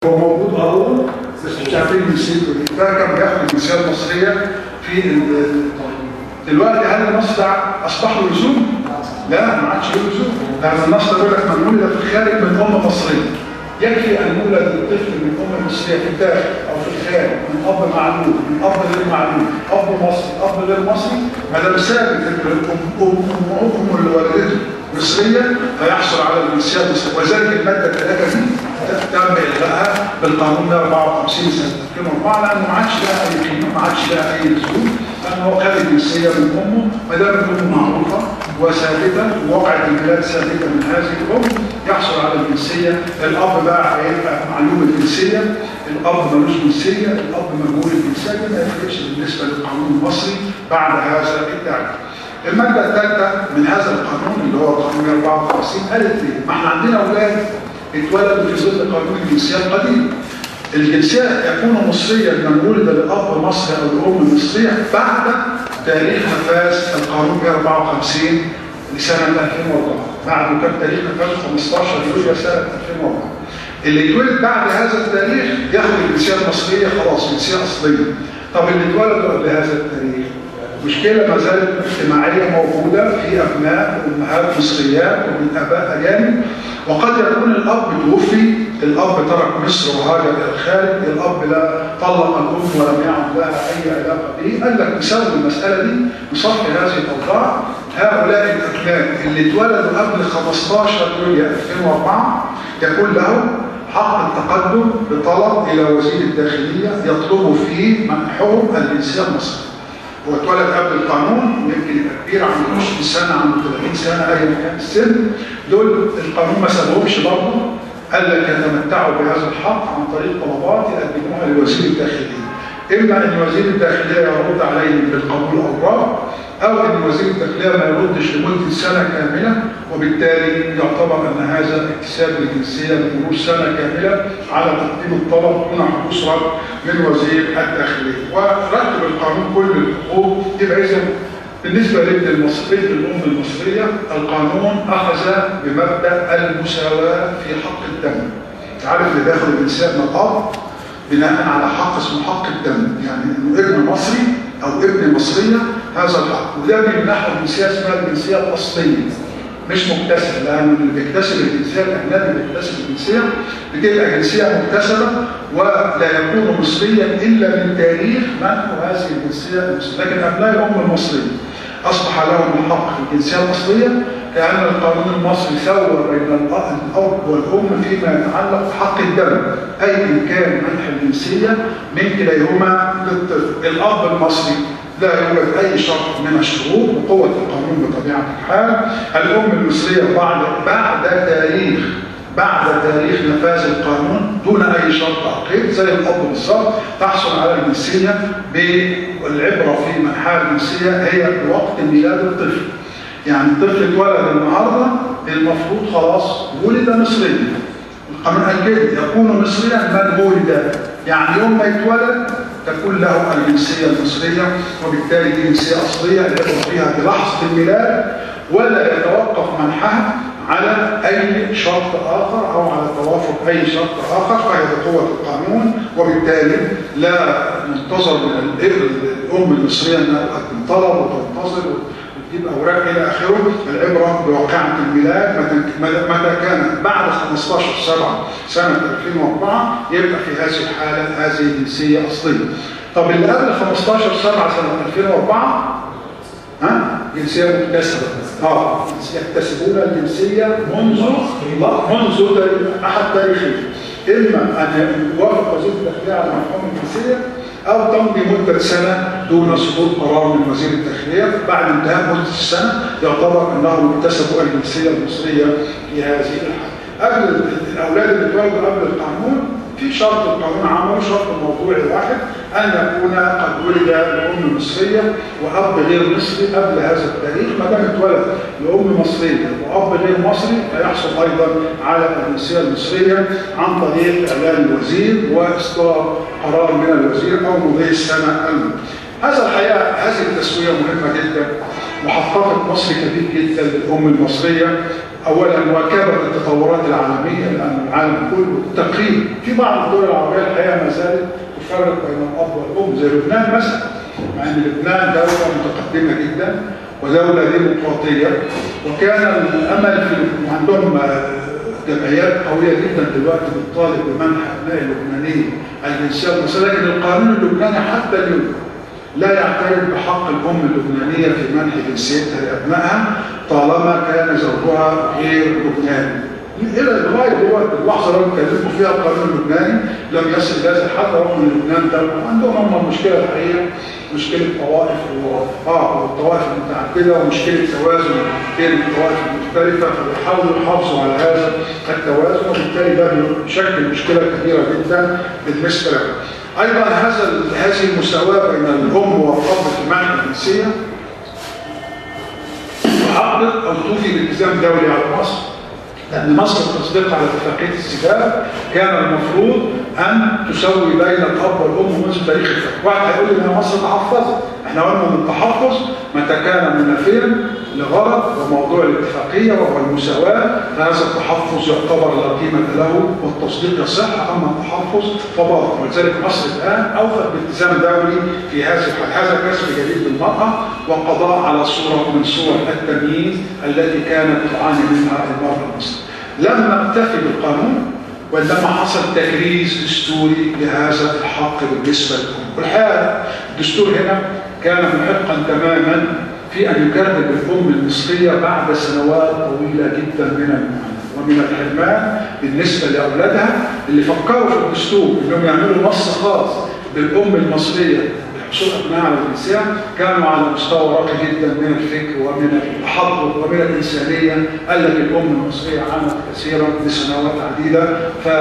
هو موجود اه بس مش عارفين جنسيته ايه ده كان بياخد الجنسيه المصريه في ال- دلوقتي هل النص ده اصبح له لزوم؟ لا ما عادش له لزوم لان النص ده بيقول لك من ولد في الخارج من ام مصريه يكفي ان يولد الطفل من ام مصريه في الداخل او في الخارج من اب معلوم من اب غير معلوم اب مصري اب غير مصري ما دام ثابت ان الام ام امه اللي ولدته مصريه فيحصل على الجنسيه المصريه وذلك الماده الثلاثه دي تم الغائها بالقانون 154 سنه 2004 لانه ما عادش لها اي قيمه ما عادش لها اي لزوم لانه هو خد الجنسيه من امه ما دام الام معروفه وثابته ووقعت الميلاد ثابته من هذه الام يحصل على الجنسيه الاب بقى هيبقى معلوم الجنسيه الاب ملوش جنسيه الاب مجهول الجنسيه ما يفرقش بالنسبه للقانون المصري بعد هذا التعريف المادة الثالثة من هذا القانون اللي هو قانون 54 قالت ليه؟ ما احنا عندنا أولاد اتولدوا في ظل قانون الجنسية القديم. الجنسية يكون مصريا من ولد لأب مصري أو لأم مصرية بعد تاريخ نفاذ القانون 154 لسنة 2004 بعد كان تاريخ نفاذ 15 يوليو سنة 2004 اللي يتولد بعد هذا التاريخ ياخد الجنسية المصرية خلاص جنسية أصلية طب اللي اتولدوا قبل هذا التاريخ مشكلة ما زالت اجتماعية موجودة في أبناء وأمهات مصريات ومن آباء أجانب وقد يكون الأب توفي الأب ترك مصر وهاجر إلى الخارج الأب لا طلق الأم ولم يعد لها أي علاقة به قال لك نسوي المسألة دي نصفي هذه الأوضاع هؤلاء الأبناء اللي اتولدوا قبل 15 يوليو 2004 يكون لهم حق التقدم بطلب إلى وزير الداخلية يطلب فيه منحهم الجنسية المصرية هو اتولد قبل القانون يمكن يبقى كبير عنده 20 سنه عنده 30 سنه ايا كان السن دول القانون ما سابهمش برضه قال لك يتمتعوا بهذا الحق عن طريق طلبات يقدموها لوزير الداخليه اما ان وزير الداخليه يرد عليهم بالقبول او الرفض او ان وزير الداخليه ما يردش لمده سنه كامله وبالتالي يعتبر ان هذا اكتساب الجنسيه لمرور سنه كامله على تقديم الطلب دون حدوث رد من وزير الداخليه ورتب القانون كل الحقوق يبقى اذا بالنسبه لابن المصري للام المصريه القانون اخذ بمبدا المساواه في حق الدم عارف اللي بياخد الانسان من الاب بناء على حق اسمه حق الدم يعني انه ابن مصري او ابن مصريه هذا الحق وده بيمنحه جنسيه اسمها الجنسيه الاصليه مش مكتسب لانه اللي بيكتسب الجنسيه الاجنبي اللي بيكتسب الجنسيه بتبقى جنسيه مكتسبه ولا يكون مصريا الا من تاريخ منح هذه الجنسيه المصريه لكن ابناء الام المصريه اصبح لهم الحق في الجنسيه الاصليه كان القانون المصري سوى بين الاب والام فيما يتعلق بحق الدم اي امكان منح الجنسيه من كليهما للطفل الاب المصري لا يوجد اي شرط من الشروط وقوه القانون بطبيعه الحال الام المصريه بعد بعد تاريخ بعد تاريخ نفاذ القانون دون اي شرط تعقيد زي الاب بالظبط تحصل على الجنسيه بالعبره في منحها الجنسيه هي بوقت ميلاد الطفل يعني الطفل اتولد النهارده المفروض خلاص ولد مصريا القانون قال كده يكون مصريا من ولد يعني يوم ما يتولد تكون له الجنسيه المصريه وبالتالي دي جنسيه اصليه يدخل فيها بلحظه الميلاد ولا يتوقف منحها على اي شرط اخر او على توافق اي شرط اخر فهي بقوه القانون وبالتالي لا ننتظر من الام المصريه انها تقدم طلب وتنتظر وتجيب اوراق الى اخره العبره بواقعه الميلاد متى كان بعد 15 7 سنه 2004 يبقى في هذه الحاله هذه جنسيه اصليه. طب اللي قبل 15 7 سنه 2004 ها جنسيه مكتسبه اه يكتسبون الجنسيه منذ منذ احد تاريخين اما ان يوافق وزير الداخليه على مرحوم الجنسيه او تمضي مده سنه دون صدور قرار من وزير الداخليه بعد انتهاء مده السنه يعتبر انهم اكتسبوا الجنسيه المصريه في هذه الحاله. قبل الاولاد اللي اتولدوا قبل القانون في شرط القانون عمله شرط موضوعي واحد ان يكون قد ولد لام مصريه واب غير مصري قبل هذا التاريخ ما دام اتولد لام مصريه واب غير مصري فيحصل ايضا على الجنسيه المصريه عن طريق اعلان الوزير واصدار قرار من الوزير او مضي السنه الماضيه. هذا الحقيقه هذه التسويه مهمه جدا وحققت مصر كبير جدا للام المصريه اولا مواكبه التطورات العالميه لان العالم كله تقريبا في بعض الدول العربيه الحقيقه ما زالت تفرق بين الاب والام زي لبنان مثلا مع ان لبنان دوله متقدمه جدا ودوله ديمقراطيه وكان الامل في عندهم جمعيات قويه جدا دلوقتي بتطالب بمنح ابناء اللبنانيين الجنسيه المصريه لكن القانون اللبناني حتى اليوم لا يعترف بحق الام اللبنانيه في منح جنسيتها لابنائها طالما كان زوجها غير لبناني. الى لغايه دلوقتي اللحظه اللي بنتكلموا فيها القانون اللبناني لم يصل الى هذا الحد رغم ان لبنان دوله عندهم هم المشكله الحقيقيه مشكله طوائف و... اه والطوائف المتعدده ومشكله توازن بين الطوائف المختلفه فبيحاولوا يحافظوا على هذا التوازن وبالتالي ده بيشكل مشكله كبيره جدا بالنسبه لهم. ايضا هذا هذه المساواه بين الام والاب في معنى الجنسيه تحقق او توفي بالتزام دولي على مصر لان مصر التصديق على اتفاقيه السجال كان المفروض ان تسوي بين الاب والام منذ تاريخ الفتح واحد هيقول لي ان مصر تحفظت احنا قلنا ان التحفظ متى كان منافيا لغرض وموضوع الاتفاقيه وهو المساواه فهذا التحفظ يعتبر لا قيمه له والتصديق يصح اما التحفظ فباطل ولذلك مصر الان اوفت بالتزام دولي في هذه الحال هذا كسب جديد للمراه وقضاء على صوره من صور التمييز التي كانت تعاني منها المراه المصريه لم نكتفي بالقانون وإنما حصل تكريس دستوري لهذا الحق بالنسبة لهم والحقيقة الدستور هنا كان محقا تماما في أن يكرم الأم المصرية بعد سنوات طويلة جدا من المعاناة ومن الحرمان بالنسبة لأولادها اللي فكروا في الدستور أنهم يعملوا نص خاص بالأم المصرية بحصول أبناء على الجنسية كانوا على مستوى راقي جدا من الفكر ومن التحضر ومن الإنسانية قال لك الأم المصرية عانت كثيرا لسنوات عديدة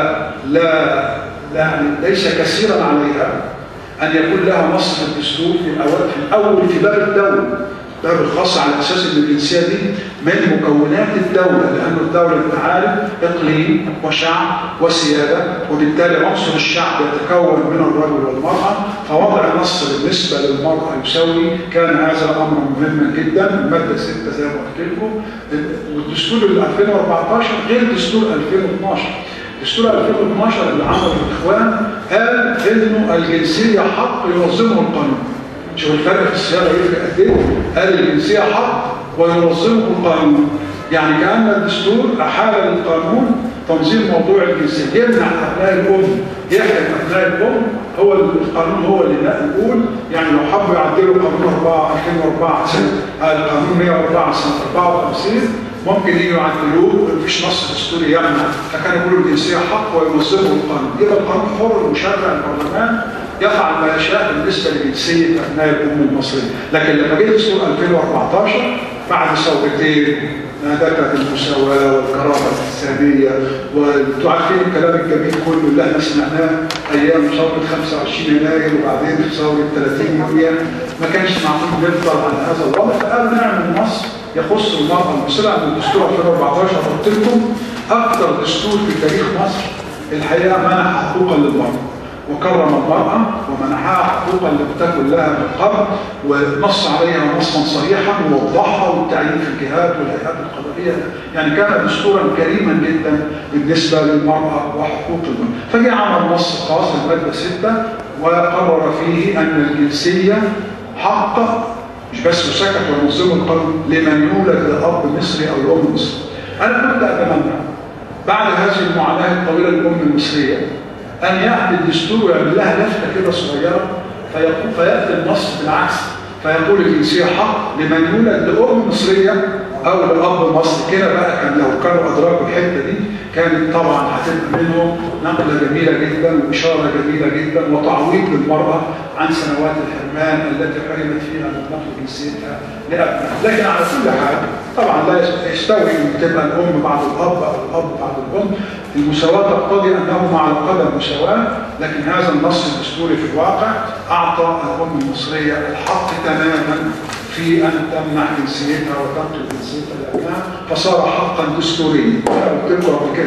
فلا يعني ليس كثيرا عليها أن يكون لها نص في الدستور في الأول في الأول في باب الدولة باب الخاص على أساس أن الجنسية دي من مكونات الدولة لأن الدولة أنت عارف إقليم وشعب وسيادة وبالتالي عنصر الشعب يتكون من الرجل والمرأة فوضع نص بالنسبة للمرأة يسوي كان هذا أمرا مهما جدا المادة 6 زي ما قلت لكم والدستور ال 2014 غير دستور 2012 دستور 2012 اللي عمله الاخوان قال انه الجنسيه حق ينظمه القانون شوف الفرق في الصياغه يفرق قد ايه قال الجنسيه حق وينظمه القانون يعني كان الدستور احال للقانون تنظيم موضوع الجنسيه يمنع ابناء الام يحرم ابناء الام هو القانون هو اللي يقول يعني لو حبوا يعدلوا قانون 4 2004 سنه القانون 104 سنه 54 ممكن يجوا يعدلوه مفيش نص دستوري يمنع فكانوا يقولوا الجنسيه حق وينظمه القانون يبقى القانون حر المشرع البرلمان يفعل ما يشاء بالنسبه لجنسيه ابناء الام المصريه لكن لما جه دستور 2014 بعد ثورتين ذكرت المساواه والكرامه الانسانيه وانتوا عارفين الكلام الجميل كله اللي احنا سمعناه ايام ثوره 25 يناير وبعدين ثوره 30 يونيو ما كانش معقول نفضل على هذا الوضع فقالوا نعمل نص يخص المرأة المصرية عند الدستور 2014 قلت لكم أكثر دستور في تاريخ مصر الحقيقة منح حقوقا للمرأة وكرم المرأة ومنحها حقوقا لم تكن لها من قبل ونص عليها نصا صريحا ووضحها والتعيين في الجهات والهيئات القضائية يعني كان دستورا كريما جدا بالنسبة للمرأة وحقوق المرأة فجاء عمل نص خاص المادة 6 وقرر فيه أن الجنسية حق مش بس وسكت ونظموا القانون لمن يولد لأب مصري أو لأم مصري أنا كنت أتمنى بعد هذه المعاناة الطويلة للأم المصرية أن يأتي الدستور ويعمل لها لفتة كده صغيرة فيقول فيأتي النص بالعكس فيقول الجنسية حق لمن يولد لأم مصرية أو لأب مصري كده بقى كان لو كانوا أدراكوا الحتة دي كانت طبعا هتبقى منهم نقلة جميلة جدا وإشارة جميلة جدا وتعويض للمرأة عن سنوات الحرمان التي حرمت فيها من نقل جنسيتها لأبنائها لكن على كل حال طبعا لا يستوي ان تبقى الام بعد الاب او الاب بعد الام المساواه تقتضي انهما على قدم مساواه لكن هذا النص الدستوري في الواقع اعطى الام المصريه الحق تماما في ان تمنح جنسيتها وتنقل جنسيتها لابنائها فصار حقا دستوريا قلت لكم قبل كده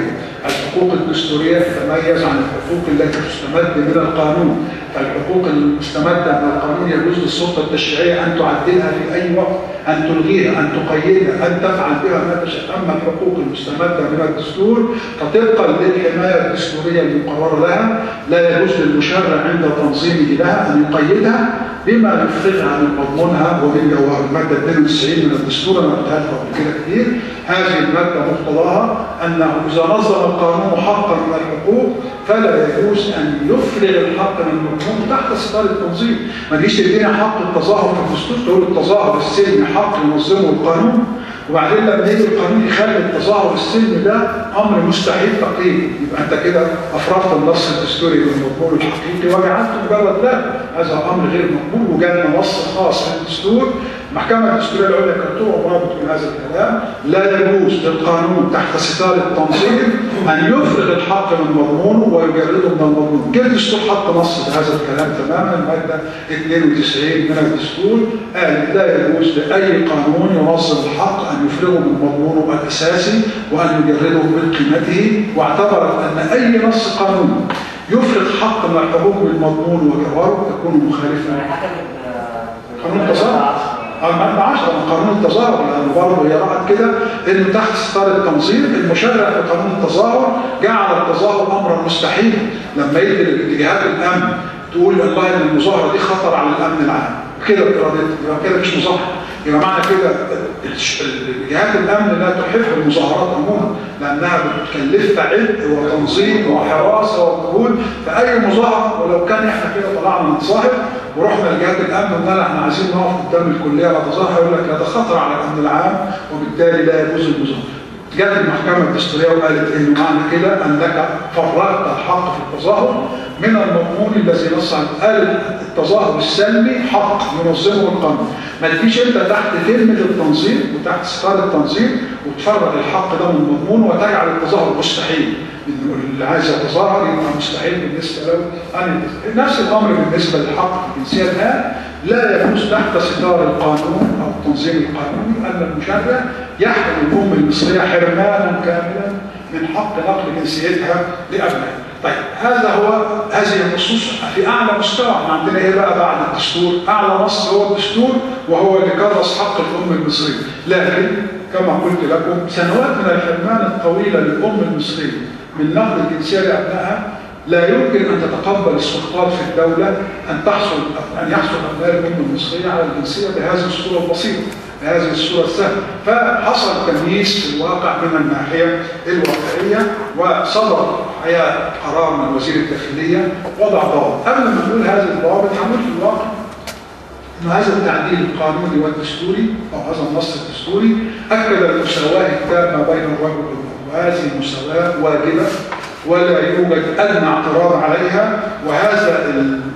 الحقوق الدستورية تتميز عن الحقوق التي تستمد من القانون فالحقوق المستمدة من القانون يجوز للسلطة التشريعية أن تعدلها في أي وقت أن تلغيها أن تقيدها أن تفعل بها ما تشاء أما الحقوق المستمدة من الدستور فطبقا للحماية الدستورية المقررة لها لا يجوز للمشرع عند تنظيمه لها أن يقيدها بما يفرغها من مضمونها ومن جوهر المادة 92 من الدستور أنا قلتها لكم قبل كده كتير هذه المادة مقتضاها أنه إذا نظم القانون حقا من الحقوق فلا يجوز أن يفرغ الحق من مضمونه تحت ستار التنظيم ما تجيش تدينا حق التظاهر في الدستور تقول التظاهر السلمي حق ينظمه القانون وبعدين لما يجي القانون يخلي التظاهر السلمي ده امر مستحيل تقييمه يبقى انت كده افرغت النص الدستوري من مضمونه الحقيقي وجعلته مجرد لا هذا امر غير مقبول وجالنا نص خاص في الدستور المحكمة الدستورية العليا كانت طول عمرها بتقول هذا الكلام لا يجوز للقانون تحت ستار التنظيم أن يفرغ الحق من مضمونه ويجرده من المضمون جه الدستور حط نص بهذا الكلام تماما المادة 92 من الدستور قال لا يجوز لأي قانون ينظم الحق أن يفرغه من مضمونه الأساسي وأن يجرده من قيمته واعتبرت أن أي نص قانون يفرغ حق من الحقوق من مضمونه وجوهره يكون مخالفا قانون التظاهر المادة 10 من قانون التظاهر لأن برضه هي رأت كده إنه تحت ستار التنظيم المشرع في قانون التظاهر جعل التظاهر أمرا مستحيلا لما يدي لاتجاهات الأمن تقول والله إن المظاهرة دي خطر على الأمن العام كده بإرادتها يبقى كده مش مظاهرة يبقى معنى كده جهات الأمن لا تحب المظاهرات عموما لأنها بتكلفها عبء وتنظيم وحراسة وجهود فأي مظاهرة ولو كان احنا كده طلعنا نتظاهر ورحنا لجهات الامن وقلنا احنا عايزين نقف قدام الكليه نتظاهر يقول لك ده خطر على الامن العام وبالتالي لا يجوز المظاهره. جت المحكمه الدستوريه وقالت انه معنى كده انك فرغت الحق في التظاهر من المضمون الذي نص عنه قال التظاهر السلمي حق ينظمه القانون ما تجيش انت تحت كلمه التنظيم وتحت ستار التنظيم وتفرغ الحق ده من مضمونه وتجعل التظاهر مستحيل اللي عايز يتظاهر يبقى مستحيل بالنسبه له ان نفس الامر بالنسبه للحق الجنسيه الان لا يجوز تحت ستار القانون او التنظيم القانوني ان المشرع يحرم الام المصريه حرمانا كاملا من حق نقل جنسيتها لابنائها. طيب هذا هو هذه النصوص في اعلى مستوى احنا عندنا ايه بقى بعد الدستور؟ اعلى نص هو الدستور وهو اللي كرس حق الام المصريه، لكن كما قلت لكم سنوات من الحرمان الطويله للام المصريه من نقل الجنسيه لابنائها لا يمكن ان تتقبل السلطات في الدوله ان تحصل ان يحصل ابناء الام المصريه على الجنسيه بهذه الصوره البسيطه بهذه الصوره السهله فحصل تمييز في الواقع من الناحيه الواقعيه وصدر حياه قرار من وزير الداخليه وضع ضوابط قبل ما نقول هذه الضوابط هنقول في الواقع أن هذا التعديل القانوني والدستوري أو هذا النص الدستوري أكد المساواة التامة بين الرجل والمرأة وهذه المساواة واجبة ولا يوجد أدنى اعتراض عليها وهذا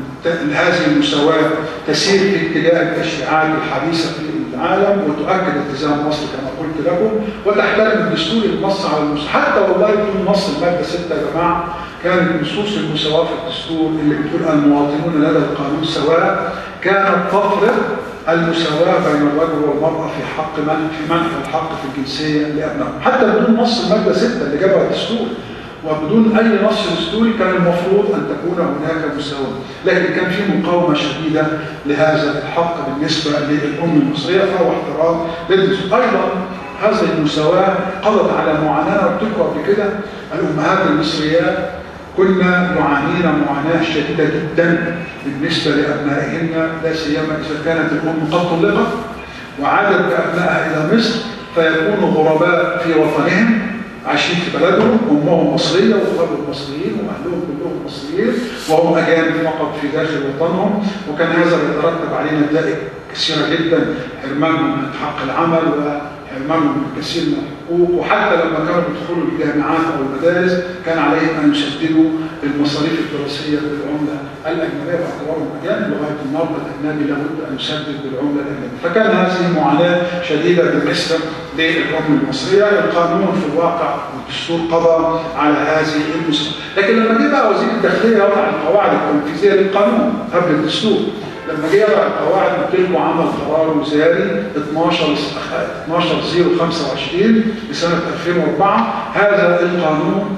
هذه المساواة تسير في اتجاه التشريعات الحديثة في العالم وتؤكد التزام مصر كما قلت لكم وتحترم الدستور النص على المساواة حتى والله بدون نص المادة 6 يا جماعة كانت نصوص المساواة في الدستور اللي بتقول المواطنون لدى القانون سواء كانت تفرض المساواة بين الرجل والمرأة في حق من في منح الحق في الجنسية لأبنائهم حتى بدون نص المادة 6 اللي جابها الدستور وبدون أي نص دستوري كان المفروض أن تكون هناك مساواة لكن كان في مقاومة شديدة لهذا الحق بالنسبة للأم المصرية فهو احترام للدستور أيضا هذه المساواة قضت على معاناة قلت لكم قبل كده الأمهات المصريات كنا يعانين معاناة شديدة جدا بالنسبة لأبنائهن لا سيما إذا كانت الأم قد طلقت وعادت بأبنائها إلى مصر فيكونوا غرباء في وطنهم عايشين في بلدهم وامهم مصريه واخواتهم مصريين واهلهم كلهم مصريين وهم اجانب فقط في داخل وطنهم وكان هذا يترتب عليه نتائج كثيره جدا حرمانهم من حق العمل وحرمانهم من كثير من الحقوق وحتى لما كانوا بيدخلوا الجامعات او المدارس كان عليهم ان يسددوا المصاريف الدراسيه بالعمله الاجنبيه باعتبارهم اجانب لغايه النهارده الاجنبي لابد ان يسدد بالعمله الاجنبيه فكان هذه معاناه شديده بالنسبه للأم المصرية القانون في الواقع والدستور قضى على هذه المسألة لكن لما جه بقى وزير الداخلية وضع القواعد التنفيذية للقانون قبل الدستور لما جه يضع القواعد قلت لكم عمل قرار وزاري 12 12 0 25 لسنة 2004 هذا القانون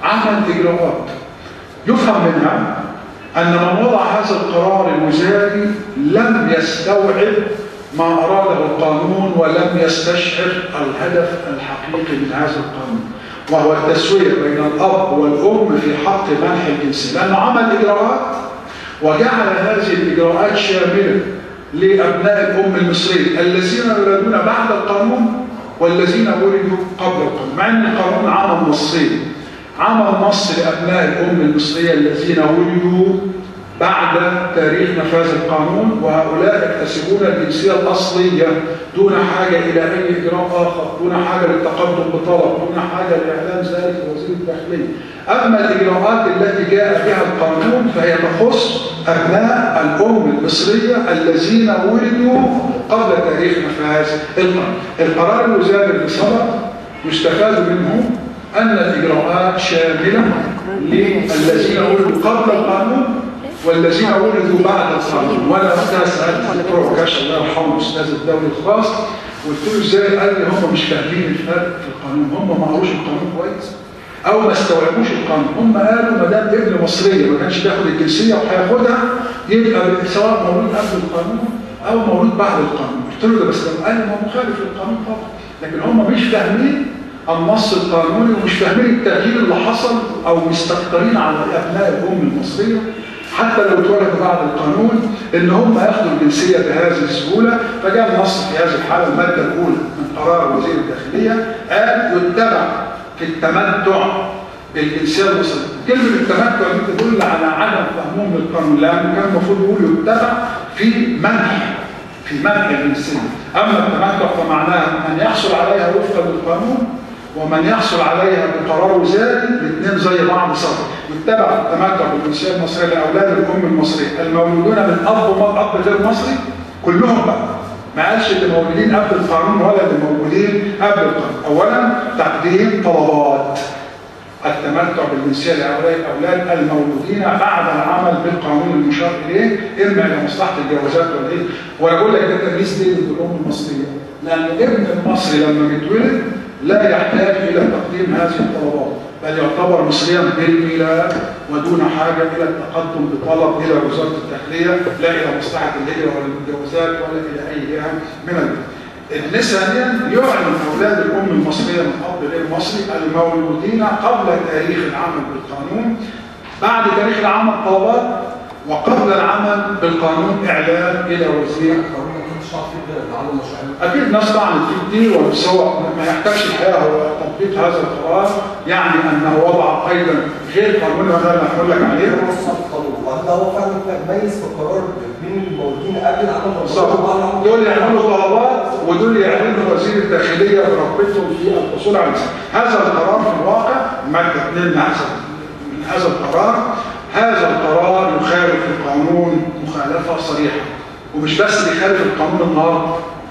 عمل إجراءات يفهم منها أن من وضع هذا القرار الوزاري لم يستوعب ما أراده القانون ولم يستشعر الهدف الحقيقي من هذا القانون وهو التسوية بين الأب والأم في حق منح الجنسية لأنه عمل إجراءات وجعل هذه الإجراءات شاملة لأبناء الأم المصرية الذين يولدون بعد القانون والذين ولدوا قبل القانون مع أن القانون عمل نصين عمل نص لأبناء الأم المصرية الذين ولدوا بعد تاريخ نفاذ القانون وهؤلاء يكتسبون الجنسية الأصلية دون حاجة إلى أي إجراء آخر دون حاجة للتقدم بطلب دون حاجة لإعلان ذلك لوزير الداخلية أما الإجراءات التي جاء بها القانون فهي تخص أبناء الأم المصرية الذين ولدوا قبل تاريخ نفاذ القانون القرار الوزاري اللي صدر يستفاد منه أن الإجراءات شاملة للذين ولدوا قبل القانون والذين ولدوا بعد القانون وانا وقتها سالت الدكتور عكاش الله يرحمه استاذ الدوري الخاص قلت له ازاي قال لي هم مش فاهمين الفرق في القانون هم ما قروش القانون كويس او ما استوعبوش القانون هم قالوا ما دام ابن مصريه ما كانش بياخد الجنسيه وهياخدها يبقى سواء مولود قبل القانون او مولود بعد القانون قلت له ده بس لو قال ما مخالف للقانون طبعا لكن هم مش فاهمين النص القانوني ومش فاهمين التغيير اللي حصل او مستكترين على ابناء الام المصريه حتى لو اتولدوا بعد القانون ان هم ياخدوا الجنسيه بهذه السهوله فجاء النص في هذه الحاله الماده الاولى من قرار وزير الداخليه قال يتبع في التمتع بالجنسيه المصريه كلمه التمتع دي تدل على عدم فهمهم للقانون لانه كان المفروض يقول يتبع في منح في منح الجنسيه اما التمتع فمعناه من يحصل عليها وفقا للقانون ومن يحصل عليها بقرار وزاري الاثنين زي بعض صفر يتبع التمتع بالجنسيه المصريه لاولاد الام المصريه المولودون من اب اب غير مصري كلهم بقى ما قالش اللي مولودين قبل القانون ولا اللي مولودين قبل القانون اولا تقديم طلبات التمتع بالجنسيه لاولاد الاولاد المولودين بعد العمل بالقانون المشار اليه اما الى مصلحه الجوازات ولا ايه وانا بقول لك ده تمييز ليه للام المصريه لان الابن المصري لما بيتولد لا يحتاج إلى تقديم هذه الطلبات بل يعتبر مصريا بالميلاد ودون حاجة إلى التقدم بطلب إلى وزارة الداخلية لا إلى مصلحة الهجرة ولا المتجوزات ولا إلى أي جهة من البلد. ثانيا يعلن أولاد الأم المصرية من أب غير مصري المولودين قبل تاريخ العمل بالقانون بعد تاريخ العمل طلبات وقبل العمل بالقانون إعلان إلى وزير اكيد ناس طعنت فيه كتير بس هو ما يحتاجش الحقيقه هو تطبيق هذا القرار يعني انه وضع ايضا غير قانوني وهذا اللي هقول لك عليه وهذا هو فعلا ميز في القرار بين المولودين قبل العمل بالظبط دول يعملوا طلبات ودول يعلنوا وزير الداخليه برغبتهم في الحصول على هذا القرار في الواقع ماده 2 من هذا من هذا القرار هذا القرار يخالف القانون مخالفه صريحه ومش بس بيخالف القانون النهارده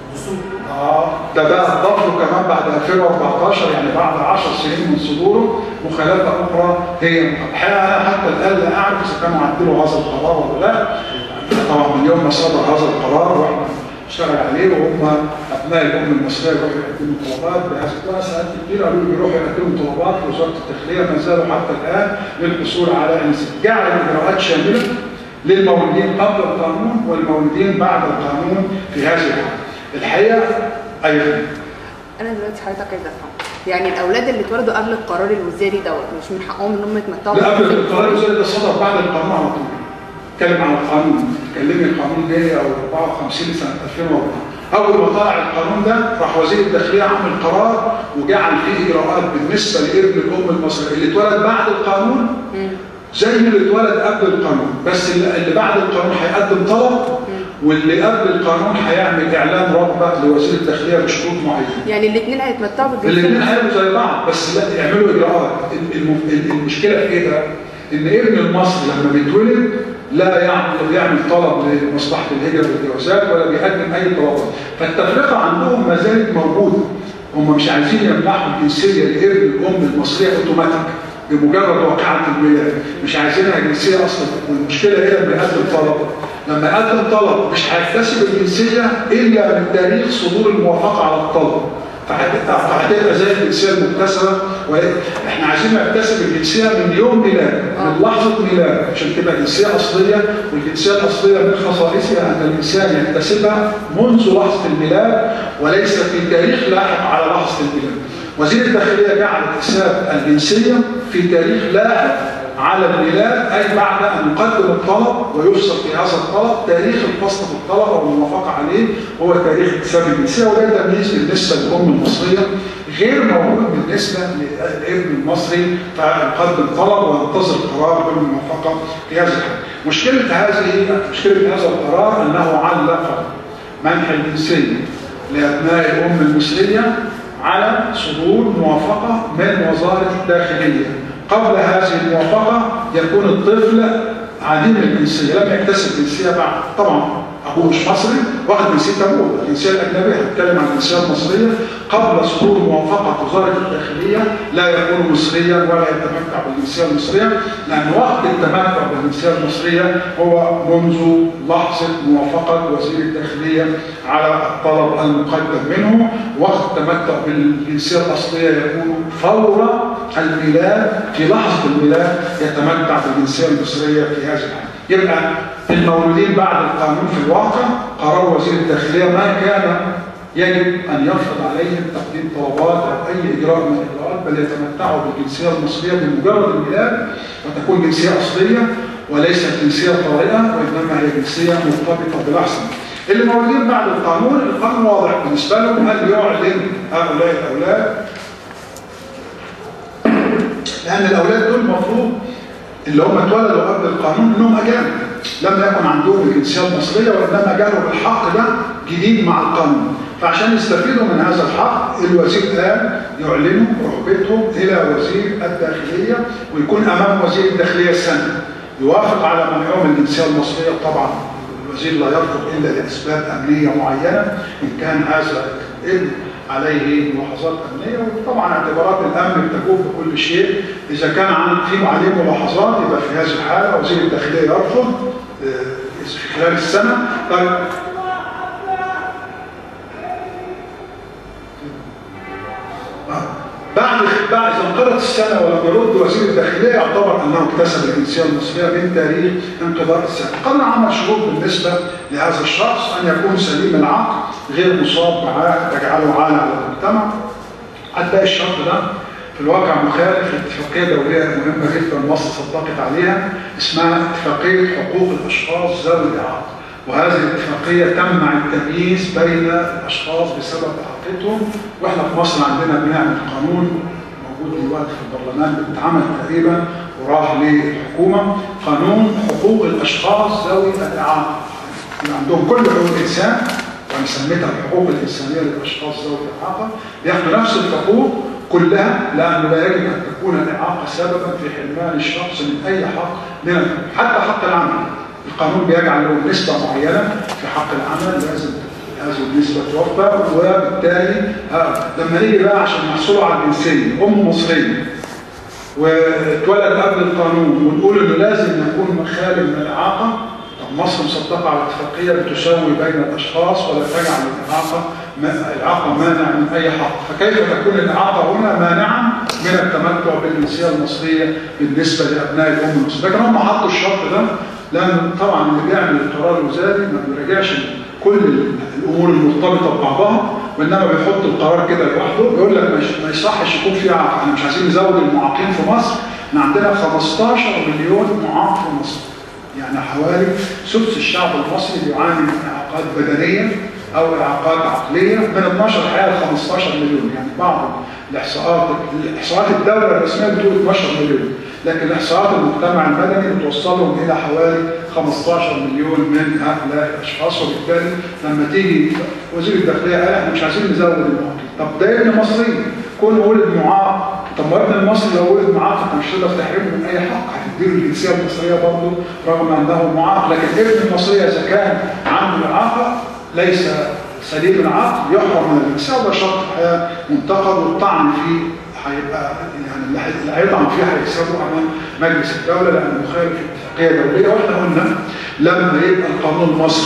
اه ده بقى اضاف له كمان بعد 2014 يعني بعد 10 سنين من صدوره مخالفه اخرى هي الحقيقه انا حتى الان لا اعرف اذا كانوا عدلوا هذا القرار ولا لا طبعا من يوم ما صدر هذا القرار واحنا اشتغل عليه وهم ابناء الام المصريه يروحوا يقدموا طلبات بهذا الطريقه ساعات كتير قالوا لي يروحوا يقدموا طلبات لوزاره الداخليه ما زالوا حتى الان للحصول على انسان جعل الاجراءات شامله للمولودين قبل القانون والمولودين بعد القانون في هذه الحالة الحقيقة أيضا انا دلوقتي حضرتك عايزه افهم يعني الاولاد اللي اتولدوا قبل القرار الوزاري دوت مش من حقهم ان هم يتمتعوا لا قبل بالجنسية؟ القرار الوزاري ده صدر بعد القانون على طول اتكلم عن القانون تكلمي القانون ده او 54 سنه 2004 اول ما طلع القانون ده راح وزير الداخليه عمل قرار وجعل فيه اجراءات بالنسبه لابن الام المصري اللي اتولد بعد القانون مم. زي اللي اتولد قبل القانون بس اللي اللي بعد القانون هيقدم طلب واللي قبل القانون هيعمل اعلان رغبه لوزير الداخليه بشروط معينه يعني الاثنين هيتمتعوا بالجنسيه الاثنين هيبقوا زي بعض بس لا يعملوا اجراءات الم- ال- المشكله في ايه بقى؟ ان ابن المصري لما بيتولد لا يعمل يعمل طلب لمصلحه الهجره والجوازات ولا بيقدم اي طلبات فالتفرقه عندهم ما زالت موجوده هم مش عايزين يمنحوا الجنسيه لابن الام المصريه اوتوماتيك بمجرد واقعه الميلاد مش عايزينها جنسيه اصلا والمشكله هي لما يقدم طلب لما يقدم طلب مش هيكتسب الجنسيه الا من تاريخ صدور الموافقه على الطلب فهت- فهتبقى زي الجنسيه المكتسبه واحنا عايزين نكتسب الجنسيه من يوم ميلاد من لحظه ميلاد عشان تبقى جنسيه اصليه والجنسيه الاصليه من خصائصها ان الانسان يكتسبها منذ لحظه الميلاد وليس في تاريخ لاحق على لحظه الميلاد. وزير الداخليه جعل اكتساب الجنسيه في تاريخ لاحق على الميلاد أي بعد أن يقدم الطلب ويفصل في هذا الطلب تاريخ الفصل في الطلب أو الموافقة عليه هو تاريخ اكتساب الجنسية وده تمييز بالنسبة للأم المصرية غير موجود بالنسبة للابن المصري فيقدم طلب وينتظر قرار بالموافقة في هذا الحال. مشكلة هذه مشكلة هذا القرار أنه علق منح الجنسية لأبناء الأم المصرية على صدور موافقة من وزارة الداخلية قبل هذه الموافقة يكون الطفل عديم الجنسية لم يكتسب جنسية بعد طبعا أبوه مش مصري واخد جنسية أبوه الجنسية الأجنبية هنتكلم عن الجنسية المصرية قبل صدور موافقة وزارة الداخلية لا يكون مصريا ولا يتمتع بالجنسية المصرية لأن وقت التمتع بالجنسية المصرية هو منذ لحظة موافقة وزير الداخلية على الطلب المقدم منه وقت التمتع بالجنسية الأصلية يكون فور الميلاد في لحظة الميلاد يتمتع بالجنسية المصرية في هذا الحال يبقى المولودين بعد القانون في الواقع قرار وزير الداخلية ما كان يجب أن يفرض عليهم تقديم طلبات أو أي إجراء من الإجراءات بل يتمتعوا بالجنسية المصرية بمجرد الميلاد وتكون جنسية أصلية وليست جنسية طارئة وإنما هي جنسية مرتبطة بلحظة اللي موجودين بعد القانون القانون واضح بالنسبة لهم هل يعلن هؤلاء الأولاد لأن الأولاد دول المفروض اللي هم اتولدوا قبل القانون انهم اجانب لم يكن عندهم الجنسيه المصريه وانما جالهم الحق ده جديد مع القانون فعشان يستفيدوا من هذا الحق الوزير قال يعلنوا رغبتهم الى وزير الداخليه ويكون امام وزير الداخليه السنه يوافق على منحهم الجنسيه المصريه طبعا الوزير لا يرفض الا لاسباب امنيه معينه ان كان هذا الابن عليه ملاحظات امنيه وطبعا اعتبارات الامن بتجوب بكل شيء اذا كان عن في عليه ملاحظات يبقى في هذه الحاله وزير الداخليه يرفض آه، في خلال السنه طيب آه. بعد بعد اذا انقضت السنه ولم يرد وزير الداخليه يعتبر انه اكتسب الجنسيه المصريه من تاريخ انقضاء السنه. القانون عمل شروط بالنسبه لهذا الشخص ان يكون سليم العقل غير مصاب بعاهه تجعله عالة على المجتمع. هتلاقي الشرط ده في الواقع مخالف لاتفاقيه دوليه مهمه جدا مصر صدقت عليها اسمها اتفاقيه حقوق الاشخاص ذوي الاعاقه. وهذه الاتفاقية تمنع التمييز بين الأشخاص بسبب إعاقتهم وإحنا في مصر عندنا بنعمل قانون موجود دلوقتي في البرلمان بيتعمل تقريبا وراح للحكومة قانون حقوق الأشخاص ذوي الإعاقة يبقى عندهم كل حقوق الإنسان وأنا سميتها الحقوق الإنسانية للأشخاص ذوي الإعاقة بياخدوا نفس الحقوق كلها لأنه لا يجب أن تكون الإعاقة سببا في حرمان الشخص من أي حق من الحقوق حتى حق العمل القانون بيجعل له نسبة معينة في حق العمل لازم هذه النسبة توفى وبالتالي ها لما نيجي بقى عشان نحصلوا على الجنسية أم مصرية واتولد قبل القانون ونقول إنه لازم يكون خالي من الإعاقة طب مصر مصدقة على اتفاقية بتساوي بين الأشخاص ولا تجعل الإعاقة الإعاقة مانع من أي حق فكيف تكون الإعاقة هنا مانعة من التمتع بالجنسية المصرية بالنسبة لأبناء الأم المصرية لكن هم حطوا الشرط ده لأن طبعا اللي بيعمل القرار الوزاري ما بيراجعش كل الأمور المرتبطة ببعضها وإنما بيحط القرار كده لوحده بيقول لك ما يصحش يكون في إعاقة احنا مش عايزين نزود المعاقين في مصر احنا عندنا 15 مليون معاق في مصر يعني حوالي سدس الشعب المصري بيعاني من إعاقات بدنية أو إعاقات عقلية من 12 حالة 15 مليون يعني بعض الإحصاءات الإحصاءات الدولة الرسمية بتقول 12 مليون لكن إحصاءات المجتمع المدني بتوصلهم إلى حوالي 15 مليون من هؤلاء الأشخاص وبالتالي لما تيجي وزير الداخلية قال احنا مش عايزين نزود المعاقين طب ده ابن مصري كون ولد معاق طب ما ابن المصري لو ولد معاق انت مش تقدر تحرمه من اي حق هتديله الجنسيه المصريه برضه رغم انه معاق لكن ابن المصريه اذا كان عنده اعاقه ليس سليم العقل يحرم من الجنسيه وده شرط الحياه منتقد والطعن فيه هيبقى يعني اللي هيطعن فيه هيكسبه امام مجلس الدوله لانه مخالف اتفاقيه دوليه واحنا قلنا لما يبقى القانون المصري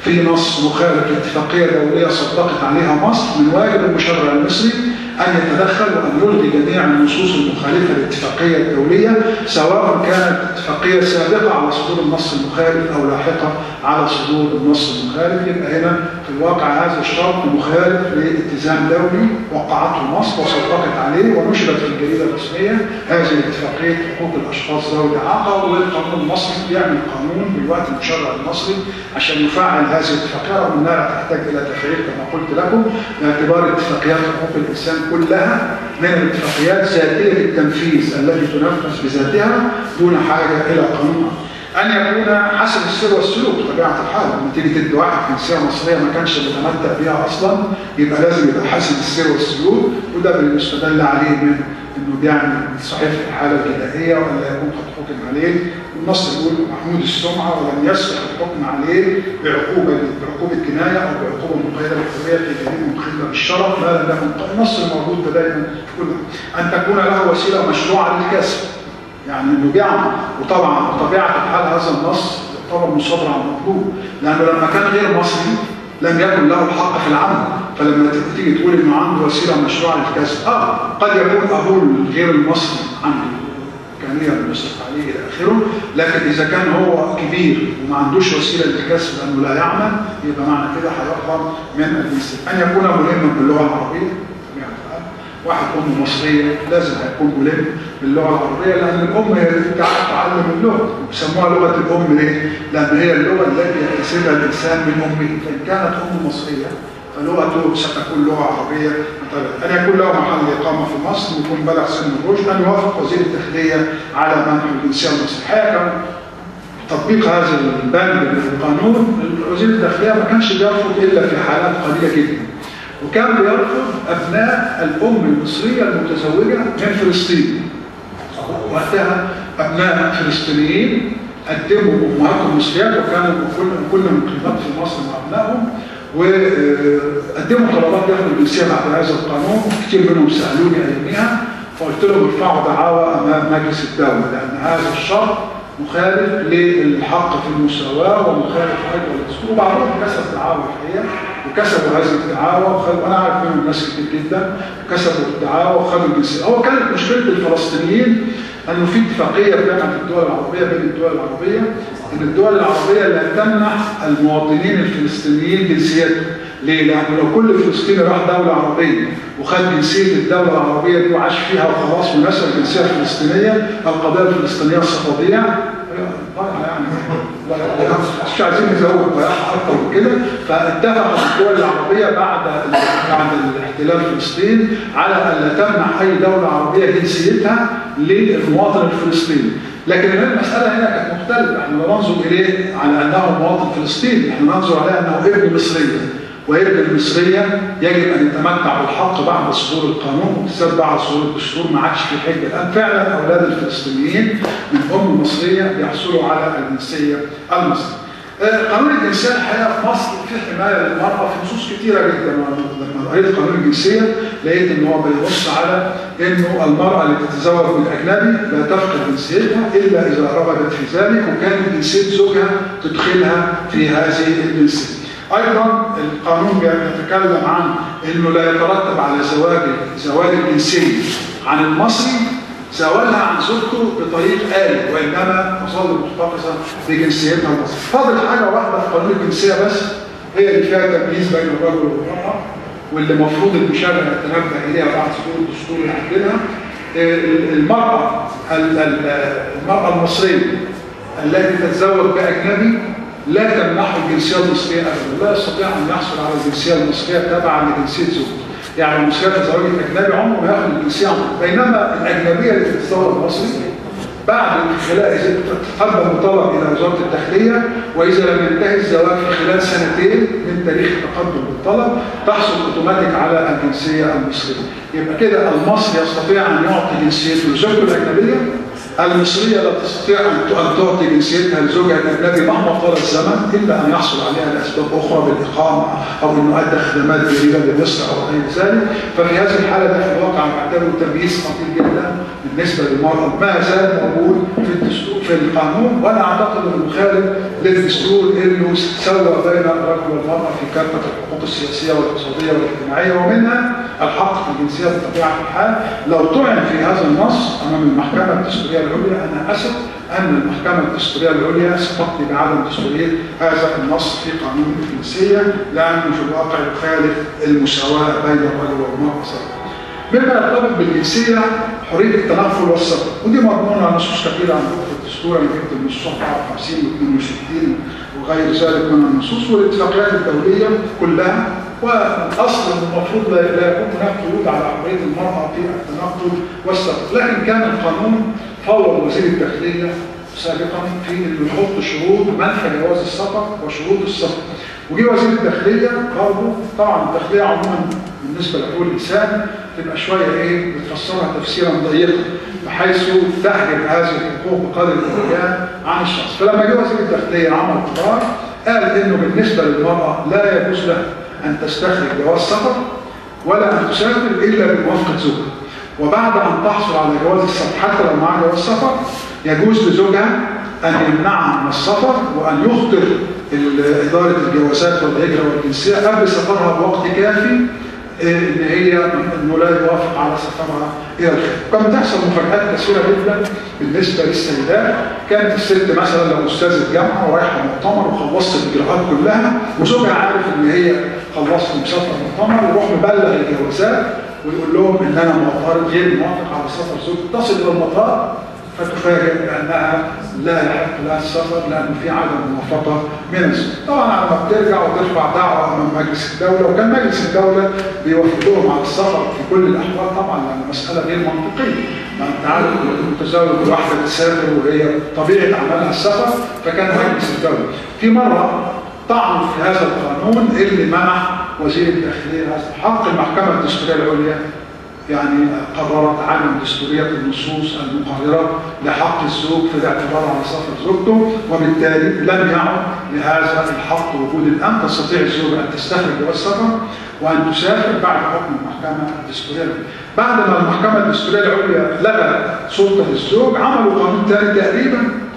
في نص مخالف لاتفاقيه دوليه صدقت عليها مصر من واجب المشرع المصري ان يتدخل وان يلغي جميع النصوص المخالفه للاتفاقيه الدوليه سواء كانت اتفاقيه سابقه على صدور النص المخالف او لاحقه على صدور النص المخالف يبقى هنا في الواقع هذا الشرط مخالف لاتزام دولي وقعته مصر وصدقت عليه ونشرت في الجريده الرسميه هذه اتفاقيه حقوق الاشخاص ذوي الاعاقه والقانون المصري بيعمل قانون بالوقت المشرع المصري عشان يفعل هذه الاتفاقيه رغم انها لا تحتاج الى تفعيل كما قلت لكم باعتبار اتفاقيات حقوق الانسان كلها من الاتفاقيات ذاتيه التنفيذ التي تنفذ بذاتها دون حاجه الى قانون ان يكون حسب السر والسلوك بطبيعه الحال لما تيجي تدي واحد جنسيه مصريه ما كانش بيتمتع بيها اصلا يبقى لازم يبقى حسب السر والسلوك وده بيستدل عليه من انه بيعمل صحيح في الحاله الجنائيه ولا يكون قد حكم عليه النص يقول محمود السمعه ولم يسبق الحكم عليه بعقوبه بعقوبه جنايه او بعقوبه مقيده بالحريه في جريمه مخله بالشرف ما لم يكن النص الموجود ده دايما يقول ان تكون له وسيله مشروعه للكسب يعني انه بيعمل وطبعا بطبيعه الحال هذا النص يعتبر مصادره على المطلوب لانه لما كان غير مصري لم يكن له الحق في العمل فلما تيجي تقول انه عنده وسيله مشروعه للكسب اه قد يكون ابوه غير المصري عنده امكانيه للمصرف عليه الى اخره لكن اذا كان هو كبير وما عندوش وسيله للكسب لانه لا يعمل يبقى معنى كده هيحرم من الجنسيه ان يكون ملما باللغه العربيه يعني واحد ام مصريه لازم هيكون ملم باللغه العربيه لان الام هي اللي تعلم اللغه وبيسموها لغه الام ليه؟ لان هي اللغه التي يكتسبها الانسان من امه فان كانت ام مصريه فلغته ستكون لغه عربيه مثلا ان يكون له محل اقامه في مصر يكون بلغ سن الرشد ان يوافق وزير الداخليه على منح الجنسيه المصريه تطبيق هذا البند للقانون وزير الداخليه ما كانش بيرفض الا في حالات قليله جدا وكان بيرفض ابناء الام المصريه المتزوجه من فلسطين وقتها ابناء فلسطينيين قدموا امهاتهم مصريات وكانوا كل كل مقيمات في مصر مع ابنائهم وقدموا طلبات ياخدوا الجنسيه بعد هذا القانون كثير منهم سالوني اياميها فقلت لهم ارفعوا دعاوى امام مجلس الدوله لان هذا الشرط مخالف للحق في المساواه ومخالف ايضا للدستور وبعضهم كسب دعاوى الحقيقه وكسبوا هذه الدعاوى وخدوا انا عارف منهم ناس كتير جدا كسبوا الدعاوى وخدوا الجنسيه هو كانت مشكله الفلسطينيين انه في اتفاقيه بين الدول العربيه بين الدول العربيه ان الدول العربيه لا تمنح المواطنين الفلسطينيين جنسيتهم ليه؟ لأنه لو كل فلسطيني راح دولة عربية وخد جنسية الدولة العربية دي وعاش فيها وخلاص ونسى الجنسية الفلسطينية القضية الفلسطينية ستضيع يعني مش عايزين نزود ضياعها اكتر من كده فاتفقت الدول العربيه بعد بعد الاحتلال فلسطين على ان لا تمنح اي دوله عربيه جنسيتها للمواطن الفلسطيني لكن المساله هنا كانت مختلفه احنا لا ننظر اليه على انه مواطن فلسطيني احنا ننظر عليه انه ابن مصريه وابن المصريه يجب ان يتمتع بالحق بعد صدور القانون وبالذات بعد صدور الدستور ما عادش في حجه الان فعلا اولاد الفلسطينيين من ام مصريه بيحصلوا على الجنسيه المصريه. قانون الجنسيه الحقيقه في مصر في حمايه للمراه في نصوص كثيره جدا لما قريت قانون الجنسيه لقيت ان هو بينص على انه المراه اللي تتزوج من اجنبي لا تفقد جنسيتها الا اذا رغبت في ذلك وكانت جنسيه زوجها تدخلها في هذه الجنسيه. ايضا القانون بيتكلم عن انه لا يترتب على زواج زواج الجنسيه عن المصري زوالها عن زوجته بطريق آلي وإنما تظل محتفظة بجنسيتها المصرية. فاضل حاجة واحدة في قانون الجنسية بس هي اللي فيها تمييز بين الرجل والمرأة واللي المفروض المشرع يتنبه إليها بعد صدور الدستور يعدلها المرأة المرأة المصرية التي تتزوج بأجنبي لا تمنحه الجنسية المصرية أبدا، لا يستطيع أن يحصل على الجنسية المصرية تبعا لجنسية زوجته. يعني المصرية تزوجت أجنبي عمره ما ياخد الجنسية بينما الأجنبية اللي تتزوج مصري بعد خلال إذا تقدم طلب إلى وزارة الداخلية وإذا لم ينتهي الزواج في خلال سنتين من تاريخ التقدم بالطلب تحصل أوتوماتيك على الجنسية المصرية. يبقى كده المصري يستطيع أن يعطي جنسيته لزوجته الأجنبية المصرية لا تستطيع أن أن تعطي جنسيتها لزوجها الأجنبي مهما طال الزمن إلا أن يحصل عليها لأسباب أخرى بالإقامة أو أنه أدى خدمات جديدة لمصر أو غير ذلك ففي هذه الحالة ده في الواقع بعتبره تمييز خطير جدا بالنسبة للمرأة ما زال موجود في الدستور في القانون وأنا أعتقد أنه مخالف للدستور أنه سوى بين الرجل والمرأة في كافة الحقوق السياسية والاقتصادية والاجتماعية ومنها الحق في الجنسية بطبيعة الحال لو طعن في هذا النص أمام المحكمة الدستورية العليا أنا أثق أن المحكمة الدستورية العليا ستقضي بعدم دستورية هذا النص في قانون الجنسية لأنه في الواقع يخالف المساواة بين الرجل والمرأة سواء. مما يرتبط بالجنسية حرية التنقل والسفر ودي مضمونة على نصوص كثيرة عندكم في الدستور أنا جبت النصوص 54 و62 وغير ذلك من النصوص والاتفاقيات الدولية كلها والاصل المفروض لا لا يكون هناك قيود على حريه المراه في التنقل والسفر، لكن كان القانون فوض وزير الداخليه سابقا في انه يحط شروط منح جواز السفر وشروط السفر. وجي وزير الداخليه برضه طبعا الداخليه عموما بالنسبه لحقوق الانسان تبقى شويه ايه بتفسرها تفسيرا ضيقا بحيث تحجب هذه الحقوق بقدر الامكان عن الشخص، فلما جه وزير الداخليه عمل قرار قال انه بالنسبه للمراه لا يجوز لها أن تستخرج جواز سفر ولا أن تسافر إلا بموافقة زوجها وبعد أن تحصل على جواز السفر حتى لو معها جواز سفر يجوز لزوجها أن يمنعها من السفر وأن يخطر ال- إدارة الجوازات والهجرة والجنسية قبل سفرها بوقت كافي إيه، ان هي انه لا يوافق على سفرها الى الخارج. كانت بتحصل مفاجات كثيره جدا بالنسبه للسيدات، كانت الست مثلا لو استاذه جامعه ورايحه مؤتمر وخلصت الاجراءات كلها وزوجها عارف ان هي خلصت مسافر مؤتمر يروح مبلغ الجوازات ويقول لهم ان انا معترض غير موافق على سفر زوجي، تصل الى المطار فتفاجئ بانها لا يحق لها السفر لان في عدم موافقه من الزوج. طبعا على ما بترجع وترفع دعوه امام مجلس الدوله وكان مجلس الدوله بيوافق لهم على السفر في كل الاحوال طبعا لان المساله غير منطقيه. ما انت عارف المتزوج الواحده تسافر وهي طبيعه عملها السفر فكان مجلس الدوله. في مره طعن في هذا القانون اللي منح وزير الداخليه هذا الحق المحكمه الدستوريه العليا يعني قررت عدم دستورية النصوص المقررة لحق الزوج في الاعتبار على سفر زوجته وبالتالي لم يعد لهذا الحق وجود الآن تستطيع الزوجة أن تستخرج جواز سفر وأن تسافر بعد حكم المحكمة الدستورية العليا. بعد ما المحكمة الدستورية العليا لغت سلطة الزوج عملوا قانون ثاني تقريبا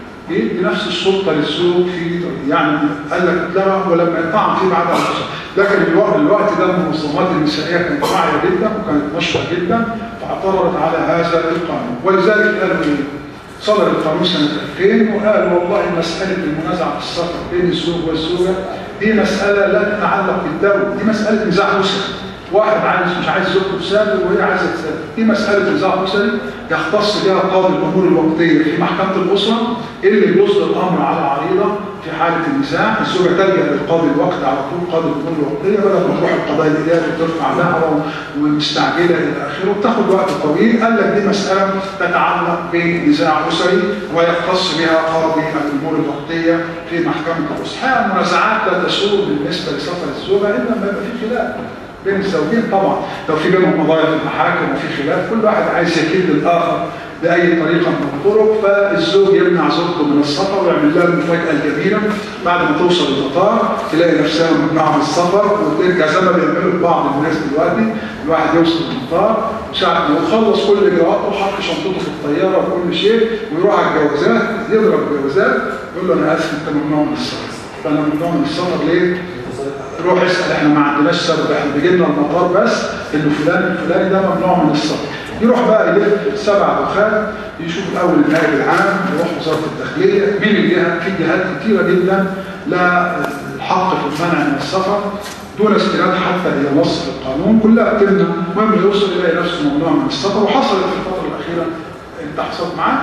بنفس السلطة للزوج في يعني قال لك اتلغى ولما يطعن فيه بعد الحصول لكن الوقت, الوقت ده المنظمات النسائيه كانت واعيه جدا وكانت نشطه جدا فاعترضت على هذا القانون ولذلك قالوا ايه؟ صدر القانون سنه 2000 وقال والله مساله المنازعه في السفر بين الزوج والزوجه دي مساله لا تتعلق بالدوله دي مساله نزاع اسري واحد عايز مش عايز زوجته تسافر وهي عايزه تسافر دي مساله نزاع اسري يختص بها قاضي الامور الوقتيه في محكمه الاسره اللي بيصدر الامر على عريضه في حاله النزاع الزوجه تلجا للقاضي الوقت على طول قاضي الامور الوقتيه بدل ما تروح القضاء الاداري وترفع دعوه ومستعجله الى اخره وبتاخد وقت طويل قال لك دي مساله تتعلق بنزاع اسري ويختص بها قاضي الامور الوقتيه في محكمه الاسره الحقيقه المنازعات لا تسوء بالنسبه لسفر الزوجه الا لما يبقى في خلاف بين الزوجين طبعا لو في بينهم قضايا في المحاكم وفي خلاف كل واحد عايز يكيد الاخر باي طريقه من الطرق فالزوج يمنع زوجته من السفر ويعمل لها المفاجاه الجميله بعد ما توصل المطار تلاقي نفسها ممنوعه من السفر وترجع زي ما بيعملوا بعض الناس دلوقتي الواحد يوصل المطار وساعة ما يخلص كل اجراءاته وحط شنطته في الطياره وكل شيء ويروح على الجوازات يضرب الجوازات يقول له انا اسف انت ممنوع من السفر فانا ممنوع من السفر ليه؟ روح اسال احنا ما عندناش سبب احنا بيجي لنا المطار بس انه فلان الفلاني ده ممنوع من السفر يروح بقى يلف سبع دخان يشوف الاول النائب العام يروح وزاره الداخليه مين الجهه في جهات كثيره جدا لا الحق في المنع من السفر دون استناد حتى الى نص القانون كلها بتمنع المهم يوصل يلاقي نفسه ممنوع من السفر وحصلت في الفتره الاخيره انت حصلت معاه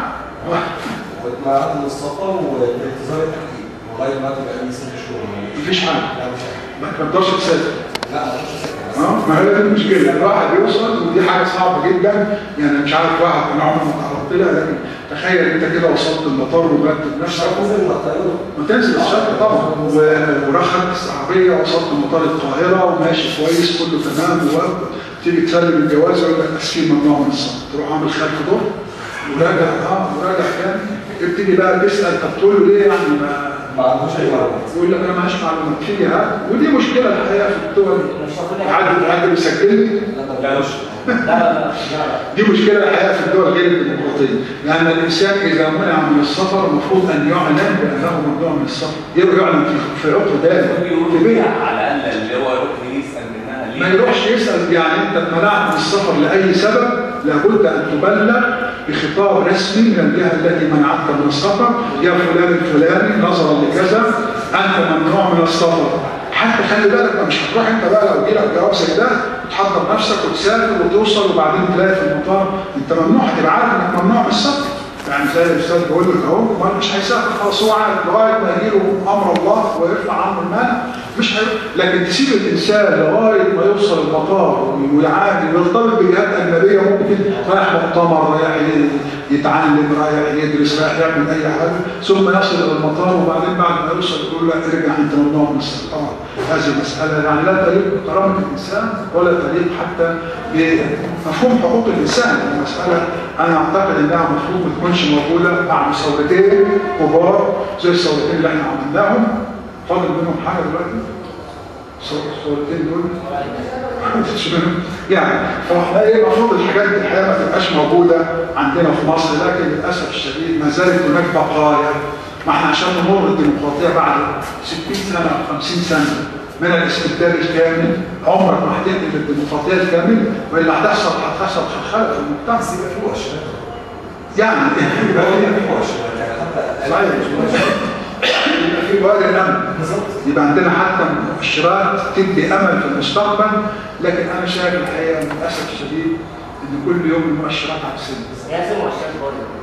مع عدم السفر والانتظار التحقيق لغايه ما تبقى لي ست شهور مفيش حاجه لا مش عارف. ما تقدرش تسافر لا انا مش هسافر. اه ما هي دي المشكله الواحد يوصل ودي حاجه صعبه جدا يعني مش عارف واحد انا عمري ما تعرضت لها لكن تخيل انت كده وصلت المطار ومرتب مش نفسك هنزل مع الطياره ما تنزل الشرق طبعا و- ورخت العربيه وصلت مطار القاهره وماشي كويس كله تمام وتيجي تسلم الجواز يقول لك تسكين ممنوع من السفر تروح عامل خلف دور وراجع اه وراجع كان ابتدي بقى تسال طب تقول له ليه يعني ما ما عندوش اي معلومات يقول لك انا معيش معلومات في هذا ودي مشكله الحقيقه في الدول عادل عادل يسجل لي لا مش لا لا لا دي مشكلة الحقيقة في الدول غير الديمقراطية، لأن الإنسان إذا منع من السفر المفروض أن يعلن بأنه ممنوع من السفر، يعلن في في عقد ذلك في بيقولوا بيت فيها على الاقل اللي هو يروح يسال منها ليه ما يروحش يسأل يعني أنت اتمنعت من السفر لأي سبب لابد أن تبلغ بخطاب رسمي من الجهة التي منعتك من السفر يا فلان الفلاني نظرا لكذا أنت ممنوع من السفر حتى خلي بالك ما مش هتروح انت بقى لو جيلك جواب زي ده تحضر نفسك وتسافر وتوصل وبعدين تلاقي في المطار انت ممنوع هتبقى عارف انك ممنوع من السفر يعني زي الاستاذ بيقول لك اهو ما مش هيسافر خلاص هو عارف لغايه ما يجيله امر الله ويرفع عنه المانع مش هي... لكن تسيب الانسان لغايه ما يوصل المطار ويعاني ويرتبط بجهات اجنبيه ممكن رايح مؤتمر رايح ي- يتعلم رايح يدرس رايح يعمل اي حاجه ثم يصل الى المطار وبعدين بعد ما يوصل يقول له ارجع انت ممنوع من السفر طبعا هذه مساله يعني لا تليق بكرامه الانسان ولا تليق حتى بمفهوم حقوق الانسان المساله انا اعتقد انها المفروض ما تكونش موجوده بعد ثورتين كبار زي الثورتين اللي احنا عملناهم فاضل منهم حاجه دلوقتي الثورتين دول مفيش منهم يعني فاحنا ايه المفروض الحاجات دي الحقيقه ما تبقاش موجوده عندنا في مصر لكن للاسف الشديد ما زالت هناك بقايا ما احنا عشان نمر الديمقراطيه بعد 60 سنه او 50 سنه من الاستبداد الكامل عمرك ما هتنقل الديمقراطيه الكامله والا هتحصل هتحصل خلل في المجتمع بس يبقى في مؤشرات يعني يبقى في مؤشرات يعني حتى صحيح يبقى في وادي الامل بالظبط يبقى عندنا حتى مؤشرات تدي امل في المستقبل لكن انا شايف الحقيقه للاسف الشديد ان كل يوم المؤشرات عكسيه لازم مؤشرات بايظه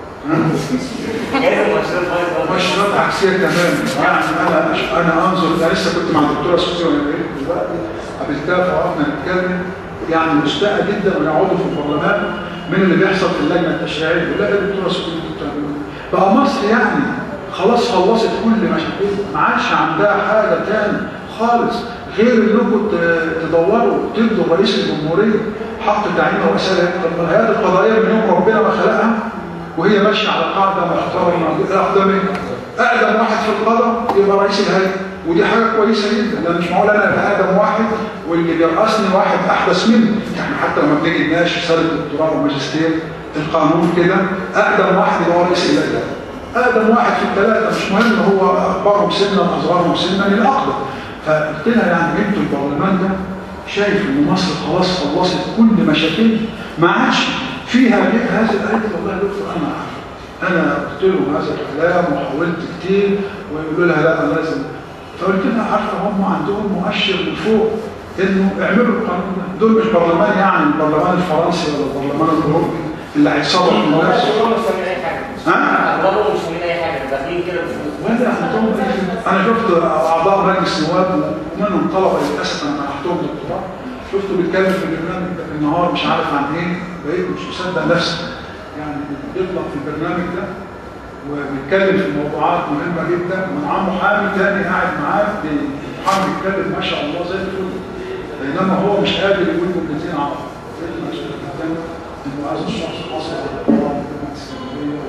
لازم مؤشرات بايظه مؤشرات عكسيه تماما يعني انا انا انظر انا لسه كنت مع الدكتوره سوزي وانا جاي دلوقتي قابلتها فقعدنا نتكلم يعني مستاء جدا وانا عضو في البرلمان من اللي بيحصل في اللجنه التشريعيه لا يا دكتوره سوزي انتوا بتعملوا إيه؟ بقى مصر يعني خلاص خلصت كل مشاكلها ما عادش عندها حاجه تاني خالص غير انكم ت- تدوروا تدوا رئيس الجمهوريه حق تعيين رؤساء الهيئات طب ما الهيئات القضائيه من يوم ربنا ما خلقها وهي ماشيه على قاعده محترمه اقدم اقدم واحد في القضاء يبقى رئيس الهيئه ودي حاجه كويسه جدا لان مش معقول انا ابقى اقدم واحد واللي بيرأسني واحد احدث مني يعني حتى لما بنيجي نناقش رساله دكتوراه وماجستير القانون كده اقدم واحد هو رئيس الهيئه اقدم واحد في الثلاثه مش مهم هو اكبرهم سنا اصغرهم سنا الاقدم فقلت لها يعني انتوا البرلمان ده شايف ان مصر خلاص خلصت كل مشاكلها ما عادش فيها غير هذا قالت لي والله يا دكتور انا عارف انا قلت لهم هذا الكلام وحاولت كتير ويقولوا لها لا لازم فقلت لها عارفه هم عندهم مؤشر من فوق انه اعملوا القانون ده دول مش برلمان يعني البرلمان الفرنسي ولا البرلمان الاوروبي اللي هيتصرف من نفسه هم مش فاهمين اي حاجه ها؟ اغلبهم مش فاهمين اي حاجه داخلين كده بفلوس ولا عندهم أي- انا شفت اعضاء مجلس نواب ومنهم طلبه للاسف انا منحتهم دكتوراه شفته بيتكلم في البرنامج ده النهار مش عارف عن ايه بقيت مش مصدق نفسي يعني بيطلع في البرنامج ده وبيتكلم في موضوعات مهمه جدا ومعاه محامي تاني قاعد معاه محامي بيتكلم ما شاء الله زي الفل بينما هو مش قادر يقول جملتين عربي بقيت مبسوط جدا انه هذا الشخص حصل على الدكتوراه في الاسكندريه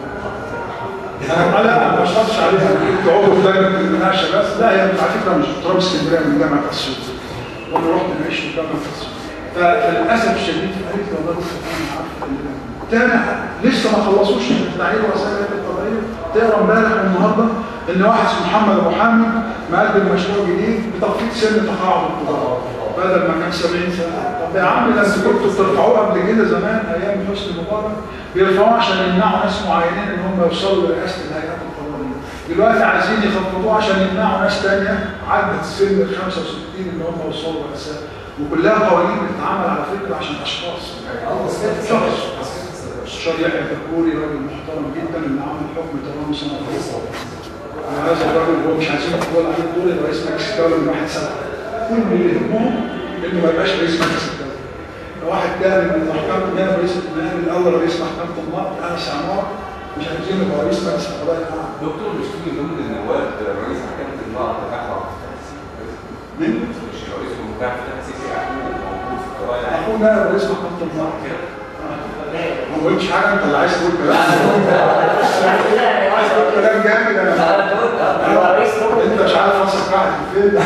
انا لا ما بشرطش عليها كنت عضو في لجنه المناقشه بس لا هي على فكره مش دكتوراه اسكندريه من جامعه اسيوط وانا رحت نعيش في جامعه اسيوط فللاسف الشديد قالت لي والله لسه انا عارف تاني لسه ما خلصوش تعيين وسائل القضائيه تقرا امبارح والنهارده ان واحد اسمه محمد ابو حامد مقدم مشروع جديد بتخفيض سن تقاعد القضاء بدل ما كان 70 سنه طب يا عم ده انتوا كنتوا بترفعوه قبل كده زمان ايام حسني مبارك بيرفعوه عشان يمنعوا ناس معينين ان هم يوصلوا لرئاسه الهيئات القضائيه دلوقتي عايزين يخفضوه عشان يمنعوا ناس ثانيه عدت سن ال 65 ان هم يوصلوا رئاسات وكلها قوانين بتتعمل على فكره عشان اشخاص اه بس كده شخص بس كده الشيخ يحيى الدكوري راجل محترم جدا اللي عمل حكم تمام سنه فيصل وهذا الراجل هو مش عايزين يقول عليه دور رئيس مجلس الدوله من واحد سنه كل اللي يهمهم انه ما يبقاش رئيس مجلس الدوله واحد تاني من محكمه نائب رئيس النائب الاول رئيس محكمه النقد انس عمار مش عايزين يبقى رئيس مجلس القضاء العام دكتور مش في ضمن النواب رئيس محكمة النقد احمد مين؟ مش رئيس المكافحة السيسي احمد موجود في القضايا اخوه نائب رئيس محكمه النقد كده هو ما قلتش حاجه انت اللي عايز تقول كلام يعني كده يعني عايز تقول كلام جامد انا هو رئيس انت مش عارف راسك راحت فين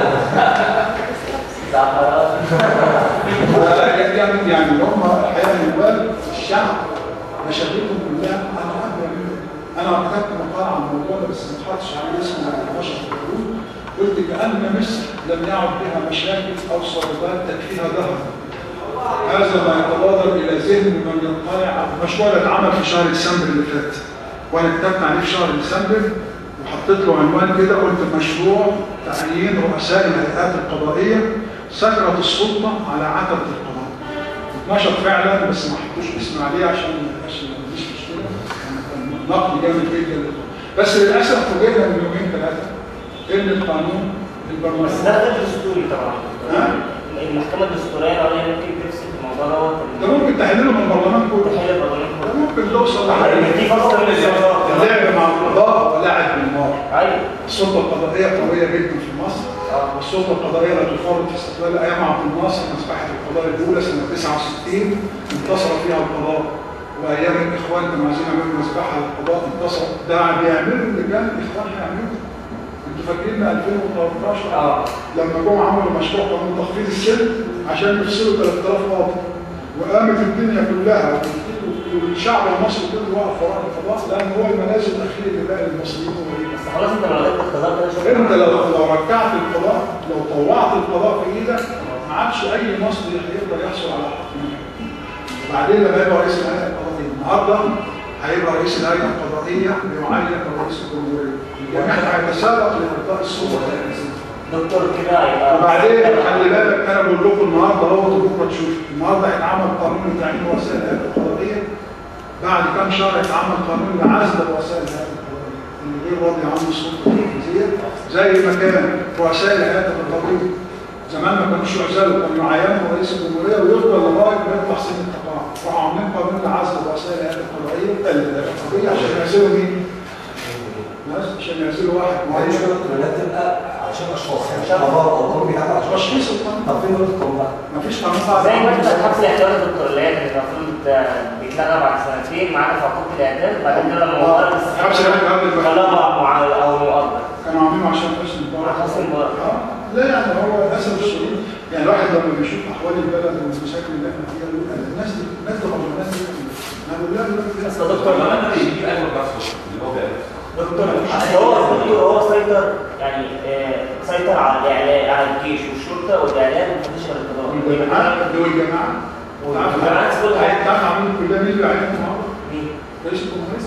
زعفران يعني يعني هم الحقيقه النواب الشعب مشاكلهم كلها انا عارف يعملوا إيه. انا كتبت مقال عن الموضوع ده بس ما حطش عليه اسم بشر في الحدود قلت كان مصر لم يعد بها مشاكل او صعوبات تكفيها ظهر هذا ما يتبادر الى ذهن من يطلع على المشروع اللي اتعمل في شهر ديسمبر اللي فات وانا كتبت عليه في شهر ديسمبر وحطيت له عنوان كده قلت مشروع تعيين رؤساء الهيئات القضائيه سكرت السلطه على عتبه القضاء 12 فعلا بس ما حطوش اسم عليه عشان ما يبقاش ما عنديش مشكله يعني كان نقد جامد جدا بس للاسف فوجئنا من يومين ثلاثه ان القانون البرلمان بس ده غير دستوري طبعا ها؟ المحكمة الدستورية لو هي ممكن تفصل في الموضوع دوت ده ممكن تحلله من البرلمان كله تحل البرلمان ده كله ممكن توصل يعني دي فصل من السياسات اللعب مع القضاء ولعب بالنار ايوه السلطه القضائيه قويه جدا في مصر والسلطه القضائيه لا تفرط في استقلال ايام عبد الناصر مسبحه القضاء الاولى سنه 69 انتصر فيها القضاء وايام الاخوان كانوا عايزين يعملوا مسبحه للقضاء انتصر ده بيعملوا اللي كان الاخوان هيعملوا انتوا فاكرين 2013 اه لما جم عملوا مشروع قانون تخفيض السن عشان يفصلوا 3000 قاضي وقامت الدنيا كلها والشعب المصري كله وقف وراء القضاء لان هو الملاذ الاخير اللي باقي للمصريين هو ايه؟ بس خلاص انت لو غيرت الاختيار ده شكرا انت لو لو رجعت القضاء لو طوعت القضاء في ايدك ما عادش اي مصري هيقدر يحصل على حق منك وبعدين لما يبقى رئيس الهيئه القضائيه النهارده هيبقى رئيس الهيئه القضائيه بيعين رئيس الجمهوريه الجميع هيتسابق لارضاء السلطه دكتور كده هيبقى وبعدين خلي بالك انا بقول لكم النهارده اهو بكره تشوف النهارده هيتعمل قانون لتعيين رؤساء الهيئه القضائيه بعد كام شهر هيتعمل قانون لعزل رؤساء الهيئه القضائيه اللي غير راضي عنه السلطه التنفيذيه زي ما كان رؤساء الهيئات القضائيه زمان ما كانوش يعزلوا كانوا يعينوا رئيس الجمهوريه ويفضل لغايه ما يطلع سن التقاعد راحوا عاملين قانون لعزل رؤساء الهيئات القضائيه القضائيه عشان يعزلوا مين؟ بس عشان يعزلوا واحد وهي معين شغلة الولايات تبقى علشان اشخاص يعني قضاء او قانون بيتعمل عشان اشخاص تشخيص القانون طب فين دول القانون بقى؟ مفيش قانون صعب زي ما انت الحبس الاحتياطي دكتور اللي هي كانت المفروض بيتلغى بعد سنتين معانا في عقوبة الاعدام بعد كده لما وقرت حبس الاحتياطي قبل البحث. خلاها معلق او مؤقت كانوا عاملينه عشان حسن مبارك حسن مبارك. آه. لا يعني هو للاسف الشديد يعني الواحد لما بيشوف احوال البلد والمشاكل اللي احنا فيها يقول أنا الناس دي الناس دي غلطانات جدا انا بقول لها لا بس يا دكتور لما انا يجيب اجمل نفسه اللي هو بيعمل دكتور هو دكتور هو سيطر يعني آه، سيطر على الاعلام على الجيش والشرطه والاعلام ومفيش غير القضاء والجماعه دول الجماعه والجماعات كل حاجة. تعرف عاملين كلها مين اللي بيعينهم النهارده؟ مين؟ رئيس الجمهوريه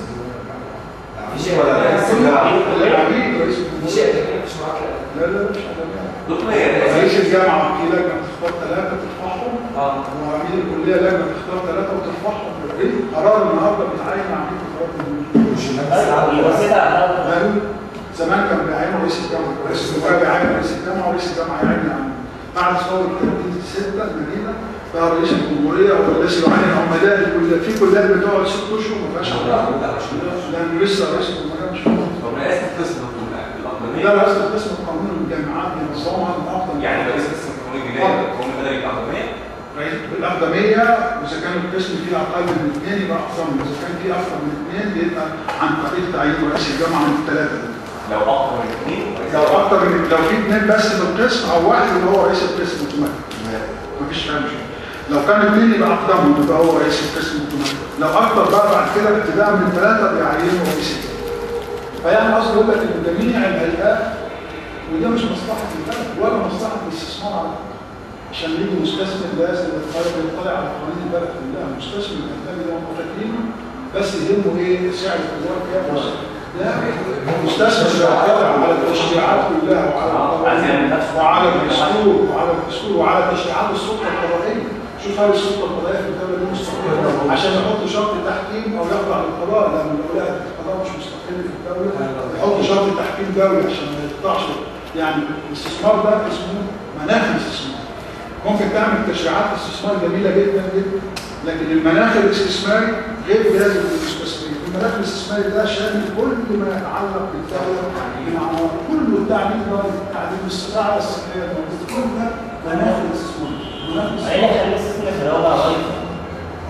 مفيش ولا اللي بيعين رئيس مفيش الجمهوريه مفيش معاك لا لا مش عدمية. دكتور هي رئيس الجامعه في لجنه تختار ثلاثه ترفعهم اه وعميد الكليه لجنه تختار ثلاثه وترفعهم ايه قرار النهارده بيتعين عميد القرار الجمهوري مش الناس ايوه يبقى سيطر على قالوا زمان كان بيعين رئيس الجامعه رئيس الجامعه بيعين رئيس الجامعه ورئيس الجامعه يعين عميد بعد ثوره التجديد السته المدينه بقى رئيس الجمهوريه هو الذي يعين العمداء الكليات في كليات بتقعد ست اشهر ما فيهاش عمداء لان لسه رئيس الجمهوريه مش موجود طب رئاسه القسم الاقليميه ده رئيس قسم قانون الجامعات بينظمها الافضل يعني رئيس قسم القانون الجنائي القانون المدني الاقليميه رئيس الأقدمية وإذا كان القسم فيه أقل من اثنين يبقى أكثر من إذا كان فيه أكثر من اثنين يبقى عن طريق تعيين رئيس الجامعة من الثلاثة دول. لو اكتر من اثنين لو أكثر من لو في اثنين بس في القسم أو واحد اللي هو رئيس القسم اوتوماتيك مفيش فيها مشكلة لو كان اثنين يبقى أقدمهم يبقى هو رئيس القسم اوتوماتيك لو أكثر بقى بعد كده ابتداء من ثلاثة بيعينوا رئيس القسم فيعني قصدي أقول لك إن جميع الهيئات وده مش مصلحة البلد ولا مصلحة الاستثمار على فكرة. عشان يجي مستثمر لازم يطلع يطلع على قوانين البلد كلها المستثمر الاجنبي ده هم فاكرينه بس يهمه ايه سعر الدولار كام بس لا المستثمر يطلع على التشريعات كلها آه، عايز يعمل وعلى نفسه. وعلى الدستور وعلى الدستور وعلى تشريعات السلطه القضائيه شوف هل السلطه القضائيه في الدوله دي مستقله عشان يحط شرط تحكيم او يخضع للقضاء لان لو لقى القضاء مش مستقل في الدوله يحط شرط تحكيم دولي عشان ما يقطعش يعني الاستثمار ده اسمه مناخ الاستثمار ممكن تعمل تشريعات استثمار جميله جدا جدا لكن المناخ الاستثماري غير لازم للمستثمرين المناخ الاستثماري ده شامل كل ما يتعلق بالدوله بالعمار كله التعليم ده التعليم الصناعه الصحيه الموجود كل ده مناخ الاستثمار مناخ ايه اللي الاستثمار يخلي الاستثمار في الدوله ضعيف؟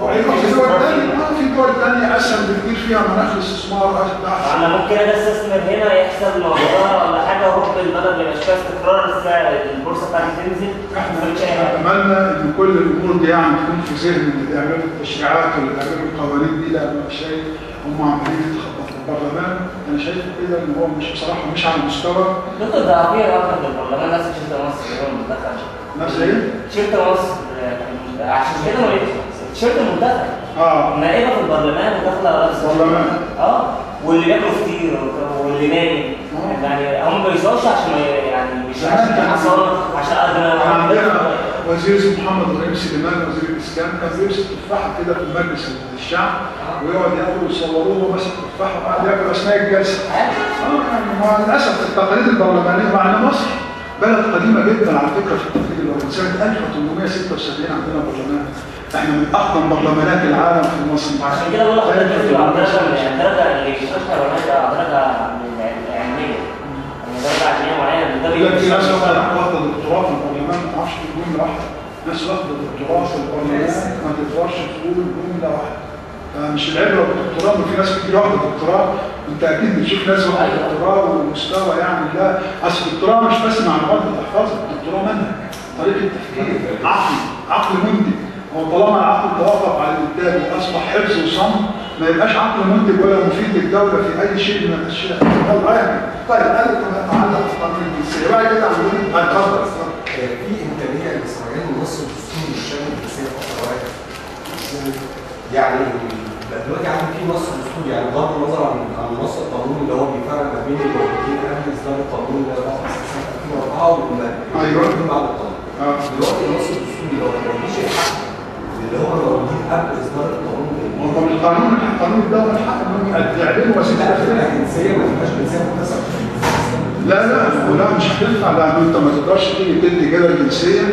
وهيبقى في دول تانية اه في دول تانية اسهل بكتير فيها مناخ الاستثمار احسن انا ممكن اجي استثمر هنا يحصل موضوع ولا حاجه واروح البلد ما يبقاش فيها استقرار السعر البورصه بتاعتي تنزل احنا ما فيش اي حاجه اتمنى ان كل الامور دي يعني تكون في ذهن اللي بيعملوا التشريعات واللي بيعملوا القوانين دي لان انا شايف هم عمالين يتخبطوا في البرلمان انا شايف كده ان هو مش بصراحه مش على مستوى دكتور ده عقلية واحدة في البرلمان نفس شرطة مصر اللي هو المنتخب نفس ايه؟ شرطة مصر آه، عشان كده ما لقيتش شرطة المنتخب اه نائبة في البرلمان وداخلة رئيس برلمان. اه واللي بياكلوا فطير واللي نايم آه. يعني هم ما بيسوقش عشان ما- يعني مش عشان كمان. حصانة عشان قد كان ما عندنا وزير اسمه محمد ابراهيم سليمان وزير الاسكان كان بيمسك تفاحه كده في مجلس الشعب ويقعد ياكل ويصوروه وهو ماسك تفاحه وقاعد ياكل اثناء الجلسه عادي. اه يعني هو للاسف التقاليد البرلمانيه مع ان مصر بلد قديمه جدا على فكره في التقليد الوطني سنه 1876 عندنا برلمان احنا من اقدم برلمانات العالم في مصر عشان كده بقول لحضرتك بتبقى على درجة يعني درجة اللي يشتغل على درجة علمية يعني درجة علمية معينة ده يقول لك في ناس بيشتغل واخده واخده دكتوراه في البرلمان ما تعرفش تقول جمله واحده ناس واخده دكتوراه في البرلمان ما تقدرش تقول جمله واحده فمش العبره بالدكتوراه ما في ناس كتير واخده دكتوراه انت اكيد بتشوف ناس واخده أيوة. دكتوراه ومستوى يعني لا اصل الدكتوراه مش بس معلومات بتحفظها الدكتوراه منهج طريقه تفكير عقل عقل منتج هو طالما العقل توافق على الانتاج واصبح حفظ وصم ما يبقاش عقل منتج ولا مفيد للدوله في اي شيء من الاشياء الله يعني طيب قال لك ما يتعلق بالقانون الجنسيه بعد كده عندنا اتفضل اتفضل في امكانيه لاسرائيل النص الدستوري للشام الجنسيه فتره واحده يعني دلوقتي عندي في نص دستوري يعني بغض النظر عن عن النص القانوني اللي هو بيفرق ما بين الموجودين قبل اصدار القانون اللي هو سنه 2004 أيوة. والموجودين بعد القانون اه دلوقتي النص الدستوري لو ما يديش الحق اللي هو موجودين قبل اصدار القانون هو طب القانون القانون الدولي الحق انهم يعدلوا وسيله لا تفكير الجنسيه ما تبقاش جنسيه مكتسبه لا لا ولا مش هتنفع لان انت ما تقدرش تيجي تدي كده الجنسيه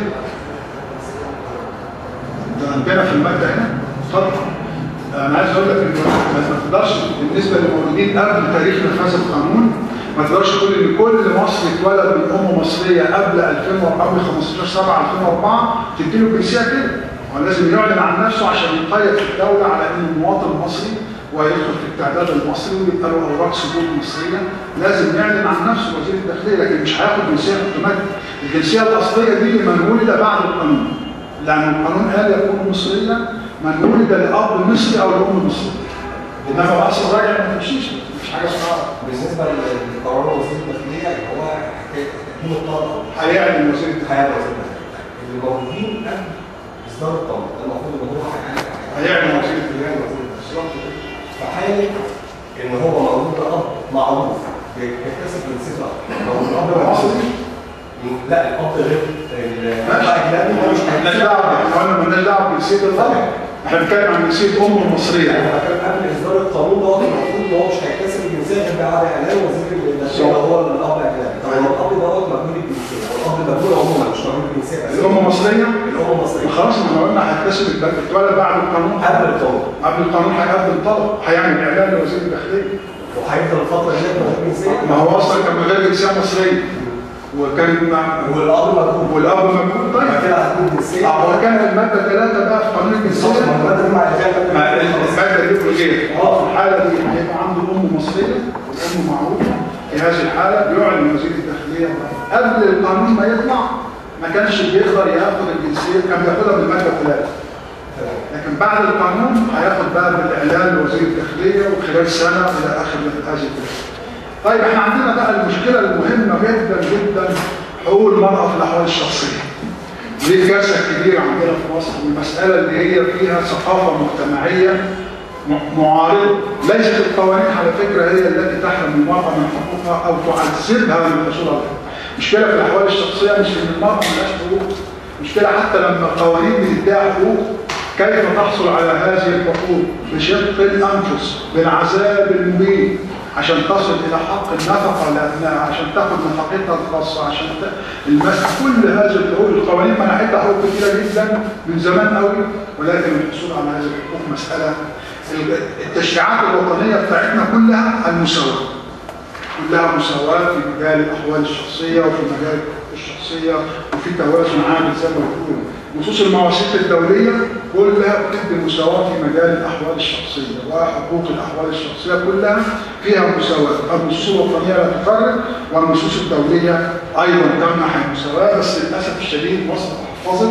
ده عندنا في الماده هنا اتفضل انا عايز اقول لك ان ما تقدرش بالنسبه للمولودين قبل تاريخ نفاذ القانون ما تقدرش تقول ان كل مصري اتولد من ام مصريه قبل 2000 قبل 15 7 2004 تدي له الجنسيه كده هو لازم يعلن عن نفسه عشان يقيد في الدوله على انه مواطن مصري ويدخل في التعداد المصري ويبقى له اوراق ثبوت مصريه لازم يعلن عن نفسه وزير الداخليه لكن مش هياخد جنسيه اوتوماتيك الجنسيه الاصليه دي لمن ولد بعد القانون لان القانون قال يكون مصريا من ولد لاب مصري او لام مصريه انما الاصل راجع ما تمشيش مش حاجه اسمها بالنسبه لقرار وزير الداخليه اللي هو حكايه تكوين الطلبه هيعلن وزير الحياه وزير الداخليه اللي موجودين قبل اصدار الطلب ده المفروض ان هو هيعلن هيعلن وزير هيعلن وزير الداخليه في حاله ان هو مولود اب معروف بيكتسب جنسيه الاب لو الاب مصري لا الاب غير الاب اجنبي هو مش مالناش هيكتسب دعوه احنا قلنا مالناش دعوه بجنسيه الاب احنا بنتكلم عن جنسيه امه المصريه يعني كان قبل اصدار القانون دوت المفروض ان هو مش هيكتسب الجنسيه غير بعد اعلان وزير الداخليه هو الاب اجنبي طب هو الاب دوت مجهول الجنسيه والاب مجهول عموما مش مجهول الجنسيه بس الام المصريه الام المصريه خلاص ما احنا قلنا هيكتسب اتولد بعد القانون قبل القانون قبل القانون هيقدم طلب هيعمل اعلان لوزير الداخليه وهيفضل الفتره دي من غير جنسيه ما هو اصلا كان من غير جنسيه مصريه وكان مع والاب مجهول والاب مجهول طيب بعد كده هتكون جنسيه اه كان الماده 3 بقى في قانون الجنسيه بالظبط ما الماده دي مع مع الإجابة. الماده دي بروجيه اه في الحاله دي هيبقى عنده ام مصريه والام معروفه في هذه الحاله بيعلن وزير الداخليه قبل القانون ما يطلع ما كانش بيقدر ياخد الجنسيه كان بياخدها بالماده 3 لكن بعد القانون هياخد بقى بالاعلان لوزير الداخليه وخلال سنه الى اخر هذه الفتره. طيب احنا عندنا بقى المشكله المهمه جدا جدا حقوق المراه في الاحوال الشخصيه. دي كارثه كبيره عندنا في مصر والمساله اللي هي فيها ثقافه مجتمعيه م- معارضه ليست القوانين على فكره هي التي تحرم المراه من حقوقها او تعذبها من الحصول على الحقوق. المشكله في الاحوال الشخصيه مش ان المراه ملهاش حقوق المشكله حتى لما القوانين بتدعي حقوق كيف تحصل على هذه الحقوق بشق الانفس بالعذاب المبين عشان تصل الى حق النفقه لانها عشان تاخذ نفقتها الخاصه عشان ت... المس... كل هذه الحقوق القوانين منحتها حقوق كثيره جدا من زمان قوي ولكن الحصول على هذه الحقوق مساله التشريعات الوطنيه بتاعتنا كلها المساواه كلها مساواة في مجال الأحوال الشخصية وفي مجال الشخصيه وفي توازن عادل زي ما بتقول نصوص المواثيق الدوليه كلها بتدي مساواه في مجال الاحوال الشخصيه وحقوق الاحوال الشخصيه كلها فيها مساواه النصوص الوطنيه لا تفرق والنصوص الدوليه ايضا تمنح المساواه بس للاسف الشديد مصر حفظت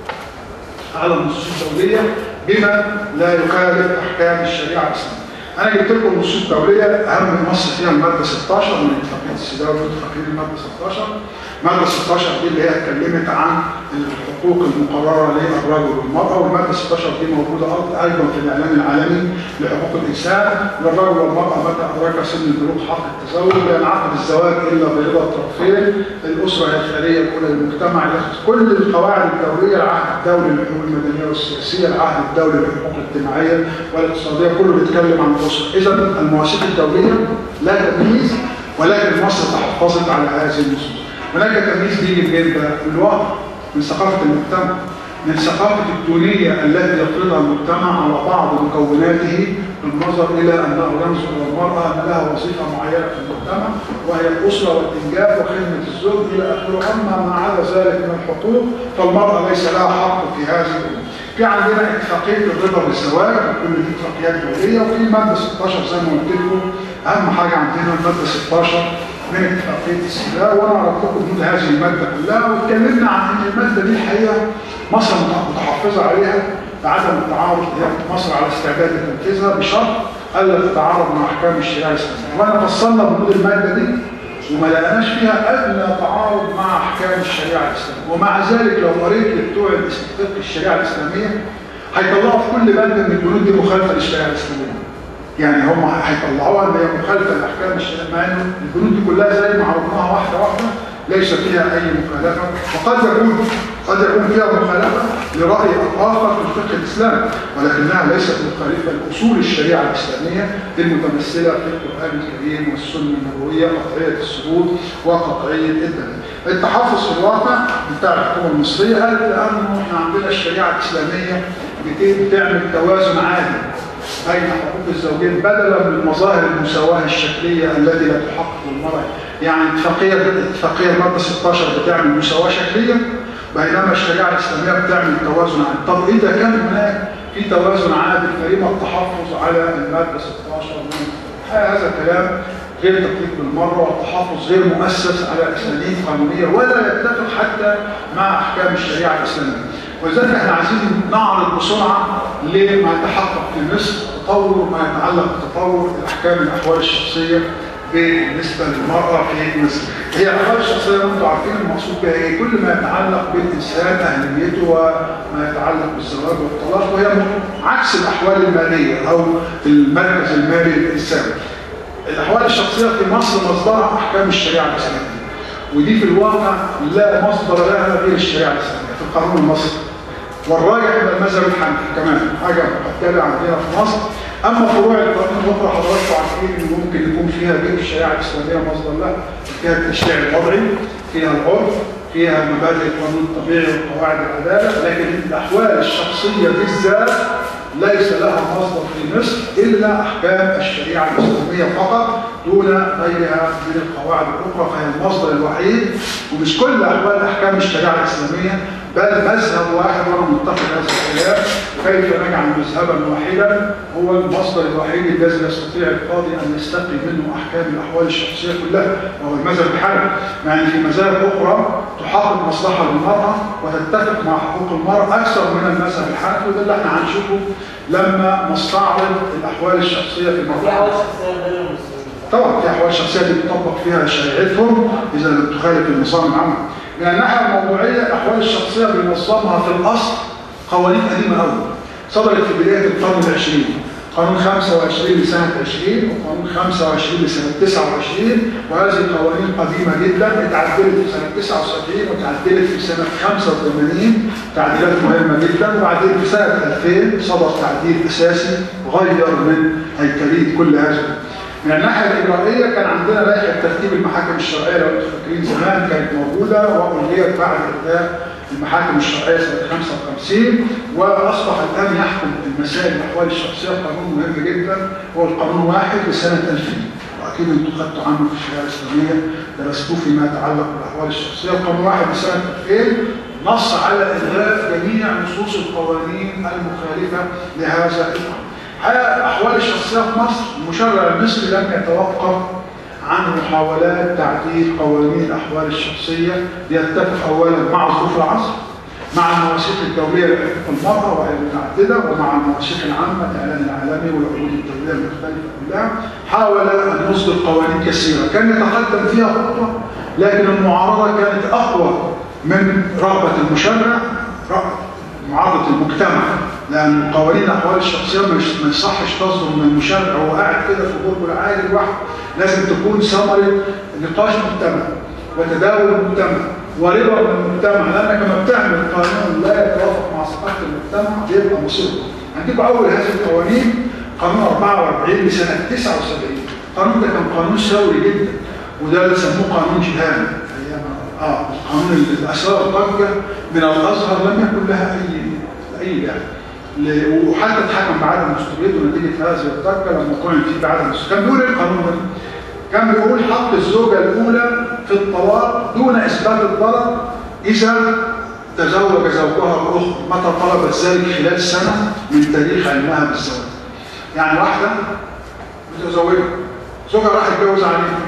على النصوص الدوليه بما لا يخالف احكام الشريعه الاسلاميه. انا جبت لكم النصوص الدوليه اهم نص فيها الماده 16 من اتفاقيه السيداوي واتفاقيه الماده 16 الماده 16 دي اللي هي اتكلمت عن الحقوق المقرره للرجل والمراه والماده 16 دي موجوده ايضا في الاعلان العالمي لحقوق الانسان للرجل والمراه متى ادرك سن البلوغ حق التزوج لا ينعقد الزواج الا برضا الطرفين الاسره هي الخليه الاولى للمجتمع ياخذ كل القواعد الدوليه العهد الدولي للحقوق المدنيه والسياسيه العهد الدولي للحقوق الاجتماعيه والاقتصاديه كله بيتكلم عن الاسره اذا المواثيق الدوليه لا تمييز ولكن مصر تحفظت على هذه النصوص هناك تمييز بيجي منين بقى؟ من الواقع من ثقافه المجتمع من ثقافه الدونيه التي يفرضها المجتمع على بعض مكوناته بالنظر الى انه ينظر الى المراه ان لها وظيفه معينه في المجتمع وهي الاسره والانجاب وخدمه الزوج الى اخره اما ما عدا ذلك من الحقوق فالمراه ليس لها حق في هذه الامور. في عندنا اتفاقيه الرضا بالزواج وكل دي اتفاقيات دوليه وفي الماده 16 زي ما قلت لكم اهم حاجه عندنا الماده 16 من اتفاقيه السلاح وانا عرفت لكم بنود هذه الماده كلها واتكلمنا عن ان الماده دي الحقيقه مصر متحفظه عليها بعدم التعارض هي مصر على استعداد لتنفيذها بشرط الا تتعارض مع احكام الشريعه الاسلاميه وانا فصلنا بنود الماده دي وما لقيناش فيها ادنى تعارض مع احكام الشريعه الاسلاميه ومع ذلك لو قريت بتوع فقه الشريعه الاسلاميه هيطلعوا في كل بند من البنود دي مخالفه للشريعه الاسلاميه يعني هم هيطلعوها ان هي مخالفه لاحكام الشريعه مع انه البنود دي كلها زي ما عرضناها واحده واحده ليس فيها اي مخالفه وقد يكون قد يكون فيها مخالفه لراي اخر في الفقه الاسلامي ولكنها ليست مخالفه لاصول الشريعه الاسلاميه المتمثله في القران الكريم والسنه النبويه قطعيه الثبوت وقطعيه الدليل. التحفظ في الواقع بتاع الحكومه المصريه قالت لانه احنا عندنا الشريعه الاسلاميه بتعمل توازن عادل بين حقوق الزوجين بدلا من مظاهر المساواه الشكليه التي لا تحقق المراه يعني اتفاقيه اتفاقيه الماده 16 بتعمل مساواه شكليه بينما الشريعه الاسلاميه بتعمل توازن عادل طب اذا كان هناك في توازن عادل فلما التحفظ على الماده 16 من هذا كلام غير دقيق بالمره والتحفظ غير مؤسس على اسانيد قانونيه ولا يتفق حتى مع احكام الشريعه الاسلاميه ولذلك احنا عايزين نعرض بسرعه لما يتحقق في مصر تطور ما يتعلق بتطور الاحكام الاحوال الشخصيه بالنسبه للمراه في مصر. هي الاحوال الشخصيه انتم عارفين المقصود بها ايه؟ كل ما يتعلق بالانسان اهليته وما يتعلق بالزواج والطلاق وهي عكس الاحوال الماليه او المركز المالي للانسان. الاحوال الشخصيه في مصر مصدرها احكام الشريعه الاسلاميه. ودي في الواقع لا مصدر لها غير الشريعه الاسلاميه في القانون المصري. والراجح من المذهب الحنفي كمان حاجه مقدمه عندنا في مصر اما فروع القانون الاخرى حضراتكم عارفين ان ممكن يكون فيها غير الشريعه الاسلاميه مصدر لها فيها التشريع الوضعي فيها العرف فيها مبادئ القانون الطبيعي وقواعد العداله لكن الاحوال الشخصيه بالذات ليس لها مصدر في مصر الا احكام الشريعه الاسلاميه فقط دون غيرها من القواعد الاخرى فهي المصدر الوحيد ومش كل احوال احكام الشريعه الاسلاميه بل مذهب واحد وانا متفق هذا الكلام كيف نجعل مذهبا واحدا هو المصدر الوحيد الذي يستطيع القاضي ان يستقي منه احكام الاحوال الشخصيه كلها وهو المذهب الحنفي يعني في مذاهب اخرى تحقق مصلحه للمراه وتتفق مع حقوق المراه اكثر من المذهب الحنفي وده اللي احنا هنشوفه لما نستعرض الاحوال الشخصيه في في المراه احوال شخصيه غير المسلمين طبعا في احوال شخصيه دي بتطبق فيها شريعتهم اذا لم تخالف النظام العام من الناحيه الموضوعيه الاحوال الشخصيه بينظمها في الاصل قوانين قديمه قوي صدرت في بدايه القرن العشرين قانون 25 لسنه 20 وقانون 25 لسنه 29 وهذه قوانين قديمه جدا اتعدلت في سنه 79 وتعدلت في سنه 85 تعديلات مهمه جدا وبعدين في سنه 2000 صدر تعديل اساسي غير من هيكليه كل هذا من الناحيه الاجرائيه كان عندنا لائحه ترتيب المحاكم الشرعيه لو انتم فاكرين زمان كانت موجوده والغيت بعد انتهاء المحاكم الشرعيه سنه 55 واصبح الان يحكم المسائل الاحوال الشخصيه قانون مهم جدا هو القانون واحد لسنه 2000 واكيد انتم خدتوا عنه في الشريعه الاسلاميه درستوه فيما يتعلق بالاحوال الشخصيه وقانون واحد لسنه 2000 نص على الغاء جميع نصوص القوانين المخالفه لهذا القانون. الحقيقه الاحوال الشخصيه في مصر المشرع المصري لم يتوقف عن محاولات تعديل قوانين الاحوال الشخصيه ليتفق اولا مع ظروف العصر مع المواثيق الدوليه لحقوق المراه والمتعدده ومع المواثيق العامه الاعلان العالمي والعقود الدوليه المختلفه كلها حاول ان يصدر قوانين كثيره كان يتقدم فيها خطوه لكن المعارضه كانت اقوى من رغبه المشرع رغبة- معارضه المجتمع لان قوانين الاحوال الشخصيه مش ما يصحش تصدر من المشرع هو قاعد كده في غربه العادي لوحده لازم تكون ثمره نقاش مجتمع وتداول المجتمع ورضا من المجتمع لانك لما بتعمل قانون لا يتوافق مع ثقافه المجتمع بيبقى مصيبه. هنجيب اول هذه القوانين قانون 44 لسنه 79 القانون ده كان قانون ثوري جدا وده اللي سموه قانون جهان ايام اه قانون اللي اثار ضجه من الازهر لم يكن لها اي اي داعي ل- وحتى اتحكم بعدم مستويته نتيجه هذه الضجه لما طعن فيه بعدم مستويته كان بيقول ايه القانون ده؟ كان بيقول حق الزوجة الأولى في الطلاق دون إثبات الضرر إذا تزوج زوجها بأخرى متى طلبت ذلك خلال سنة من تاريخ علمها بالزواج. يعني واحدة متزوجة زوجها راح يتجوز عليها.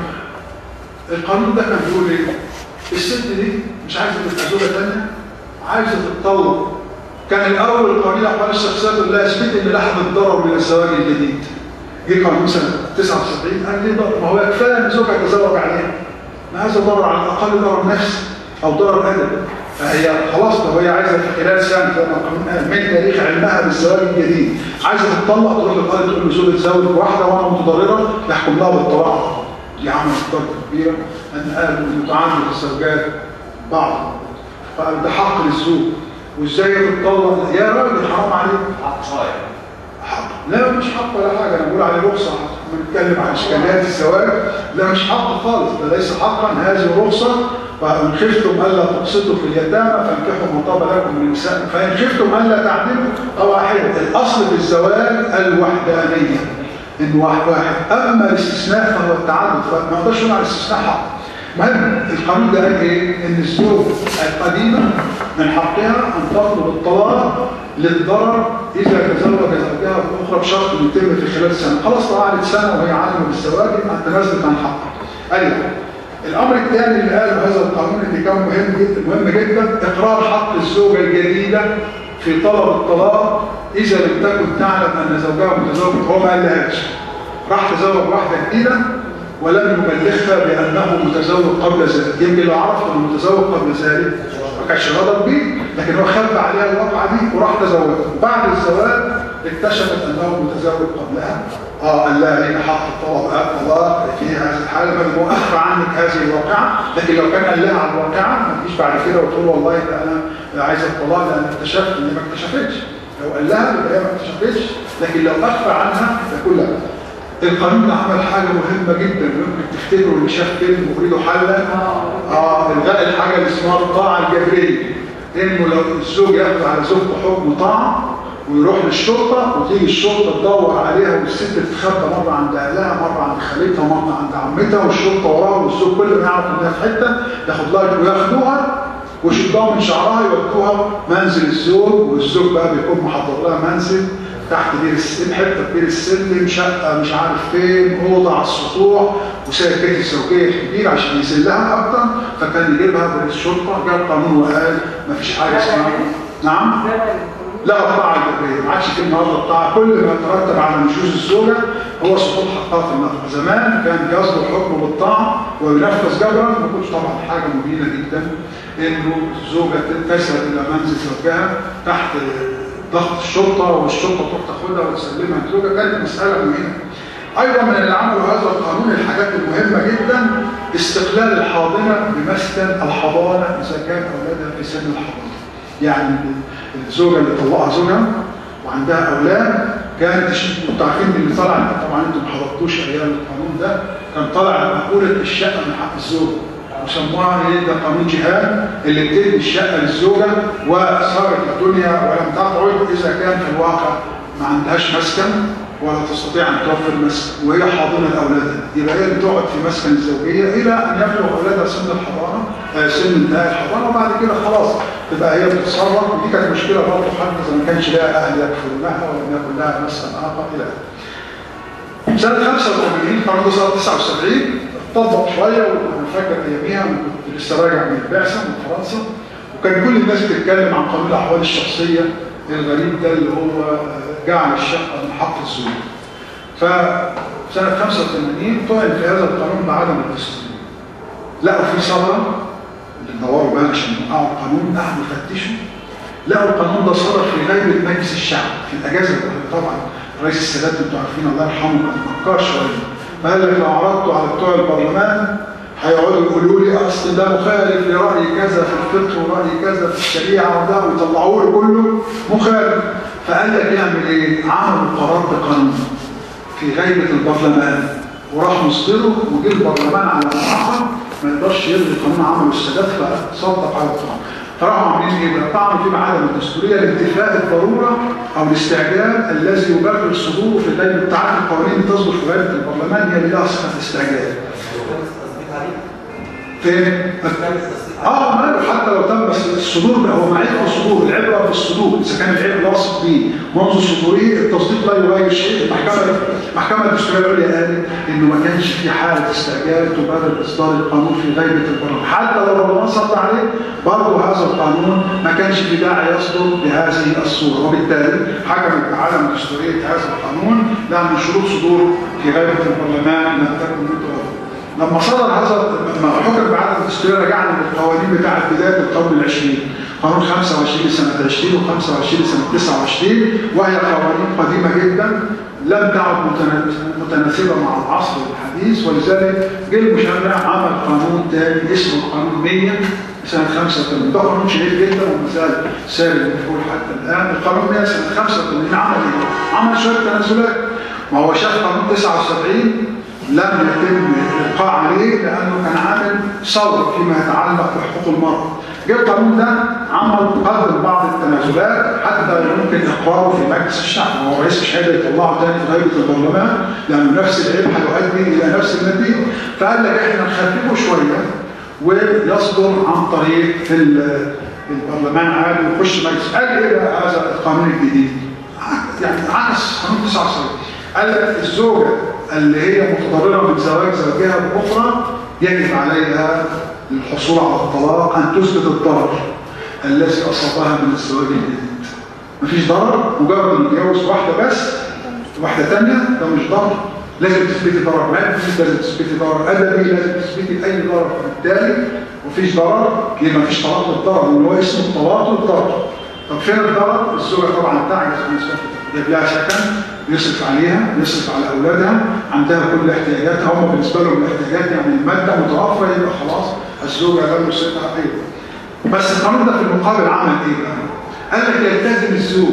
القانون ده كان بيقول إيه؟ الست دي مش عايزة تبقى زوجة تانية عايزة تتطلق. كان الأول قانون الأحوال الشخصية بيقول لها اثبت إن لحظة الضرر من الزواج الجديد. جه قانون سنه 79 قال لي ضرر ما هو كفايه ان زوجها يتزوج عليها ما هذا ضرر على الاقل ضرر نفسي او ضرر ادبي فهي خلاص طب هي عايزه في خلال سنه زي ما القانون قال من تاريخ علمها بالزواج الجديد عايزه تطلق تروح للقاضي تقول له زوجي اتزوج واحده وانا متضرره يحكم لها بالطلاق دي عملت ضجه كبيره ان قالوا ان تعامل الزوجات بعض فقال ده حق للزوج وازاي تتطلق يا راجل حرام عليك حق شرعي حق لا مش حق ولا حاجة أنا بقول عليه رخصة بنتكلم عن إشكاليات الزواج لا مش حق خالص ده ليس حقا هذه رخصة فإن خفتم ألا تقسطوا في اليتامى فانكحوا ما طاب لكم من النساء فإن خفتم ألا تعدلوا فواحدة الأصل في الزواج الوحدانية إن واحد واحد أما الاستثناء فهو التعدد فما نقدرش نقول على الاستثناء حق المهم القانون ده قال ايه؟ ان الزوج القديمه من حقها ان تطلب الطلاق للضرر اذا تزوج زوجها باخرى بشرط انه يتم في خلال سنه، خلاص طلعت سنه وهي عالمه بالزواج يبقى تنازلت عن حقها. ايوه الامر الثاني اللي قاله هذا القانون اللي كان مهم جدا مهم جدا اقرار حق الزوجه الجديده في طلب الطلاق اذا لم تكن تعلم ان زوجها متزوج هو ما قالهاش. راح تزوج واحده جديده ولم يبلغها بانه متزوج قبل ذلك يمكن لو عرف انه متزوج قبل ذلك ما كانش غضب بيه لكن هو خبى عليها الواقعه دي وراح تزوجها بعد الزواج اكتشفت انه متزوج قبلها اه قال لها ليك حق الطلاق آه، طلاق في هذه الحاله بدل ما اخفى عنك هذه الواقعه لكن لو كان قال لها على الواقعه ما تجيش بعد كده وتقول والله ده انا عايز الطلاق لان اكتشفت ان ما اكتشفتش لو قال لها يبقى هي ما اكتشفتش لكن لو اخفى عنها يقول لها القانون ده عمل حاجة مهمة جدا ممكن تفتكروا اللي شاف فيلم أريد حلا اه الغاء الحاجة اللي اسمها الطاعة الجبرية انه لو الزوج ياخد على زوجته حكم طاعة ويروح للشرطة وتيجي الشرطة تدور عليها والست تتخبى مرة عند أهلها مرة عند خالتها مرة عند عمتها والشرطة وراها والزوج كل ما يعرف إنها في حتة ياخد لها وياخدوها ويشدوها من شعرها يودوها منزل الزوج والزوج بقى بيكون محضر لها منزل تحت بير السلم حته في بير السلم شقه مش عارف فين اوضه على السطوح وسايب بيت الزوجيه كبير عشان يذلها اكتر فكان يجيبها بالشرطه جاب قانون وقال ما فيش حاجه اسمها نعم لا الطاعه الجبريه ما عادش في النهارده الطاعه كل ما يترتب على نشوز الزوجه هو سقوط حقها في النفقه زمان كان يصدر حكم بالطاعه وينفذ جبرا ما كنتش طبعا حاجه مبينه جدا انه الزوجه تذهب الى منزل زوجها تحت ضغط الشرطه والشرطه تروح تاخدها وتسلمها للزوجه كانت مساله مهمه. ايضا من اللي عملوا هذا القانون الحاجات المهمه جدا استقلال الحاضنه بمسكن الحضانه اذا كان اولادها في سن الحضانه. يعني الزوجه اللي طلقها زوجها وعندها اولاد كانت انتوا عارفين اللي طلع طبعا انتوا ما حضرتوش ايام القانون ده كان طلع مقوله الشقه من حق الزوج وسموها ايه ده قانون جهاد اللي بتدي الشقه للزوجه وصارت الدنيا ولم تقعد اذا كان في الواقع ما عندهاش مسكن ولا تستطيع ان توفر مسكن وهي حاضنه لاولادها يبقى هي بتقعد في مسكن الزوجيه الى ان يبلغ اولادها سن الحضانه آه، سن انتهاء الحضانه وبعد كده خلاص تبقى هي بتتصرف ودي كانت مشكله برضه حتى اذا ما كانش لها اهل يكفلوا لها ولم يكن لها مسكن اخر الى اخره. سنه 85 قانون 79 اتطبق شويه وانا فاكر اياميها أنا كنت لسه راجع من البعثه من فرنسا وكان كل الناس بتتكلم عن قانون الاحوال الشخصيه الغريب ده اللي هو جعل الشقه من حق الزوج. فسنه 85 طعن في هذا القانون بعدم الدستوريه. لقوا في ثوره اللي دوروا بقى عشان يوقعوا القانون قعدوا يفتشوا لقوا القانون ده صدر في غيبه مجلس الشعب في الاجازه طبعا رئيس السادات انتوا عارفين الله يرحمه كان مكار شويه فقال لك لو عرضته على بتوع البرلمان هيقعدوا يقولوا لي اصل ده مخالف لراي كذا في الفقه وراي كذا في الشريعه وده ويطلعوه له كله مخالف فقال لك يعمل ايه؟ عملوا قرار بقانون في غيبه البرلمان وراح مصدره وجه البرلمان على معاقب ما يقدرش يلغي قانون عمله السادات فصدق على القانون فراحوا عاملين ايه بقى؟ طعنوا فيه بعدم الدستوريه لانتفاء الضروره او الاستعجال الذي يبرر صدوره في اللجنه بتاعت القوانين اللي تصدر في غيبه البرلمان هي اللي لها صفه استعجال. فين؟ اه ماله حتى لو تم بس الصدور بقى هو معيب الصدور العبره بالصدور اذا كان العيب لاصق به منذ صدوره التصديق لا يغير شيء المحكمه المحكمه الدستوريه العليا قالت انه ما كانش في حاله استعجال تبرر اصدار القانون في غيبه البرلمان حتى لو البرلمان صدر عليه برضه هذا القانون ما كانش في داعي يصدر بهذه الصوره وبالتالي حكمت بعدم دستوريه هذا القانون لان شروط صدور في غيبه البرلمان لم تكن متوفره لما صدر هذا لما حكم بعدم الدستوريه رجعنا للقوانين بتاعه بدايه القرن العشرين قانون 25 سنه 20 و25 سنه 29 وهي قوانين قديمه جدا لم تعد متنا- متناسبه مع العصر الحديث ولذلك جه المشرع عمل قانون تاني اسمه قانون 100 سنه 85 ده قانون شهير جدا وما زال ساري المفعول حتى الان القانون 100 سنه 85 عمل ايه؟ عمل شويه تنازلات ما هو شاف قانون 79 لم يتم الإلقاء عليه لأنه كان عامل ثورة فيما يتعلق بحقوق المرأة. جه القانون ده عمل قدم بعض التنازلات حتى يمكن إقراره في مجلس الشعب، هو رئيس مش قادر يطلعه تاني في غيبة البرلمان لأنه نفس العيب هيؤدي إلى نفس النتيجة. فقال لك إحنا نخففه شوية ويصدر عن طريق ال- البرلمان عادي ويخش مجلس. قال إيه بقى هذا القانون الجديد؟ يعني عكس قانون 79 قال لك الزوجة اللي هي متضررة من زواج زوجها بأخرى يجب عليها للحصول على الطلاق أن تثبت الضرر الذي أصابها من الزواج الجديد. مفيش ضرر مجرد إن يتجوز واحدة بس واحدة تانية ده مش ضرر لازم تثبتي ضرر مادي لازم تثبتي ضرر أدبي لازم تثبتي أي ضرر فبالتالي مفيش ضرر يبقى مفيش طلاق للضرر اللي هو اسمه الطلاق للضرر طب فين الضرر؟ الزوجة طبعا تعجز عن إثبات جاب لها سكن يصرف عليها يصرف على اولادها عندها كل احتياجاتها هم بالنسبه لهم الاحتياجات يعني الماده متوفره يبقى خلاص الزوجه لم يصرفها ايضا بس القانون ده في المقابل عمل ايه بقى؟ قال لك يلتزم الزوج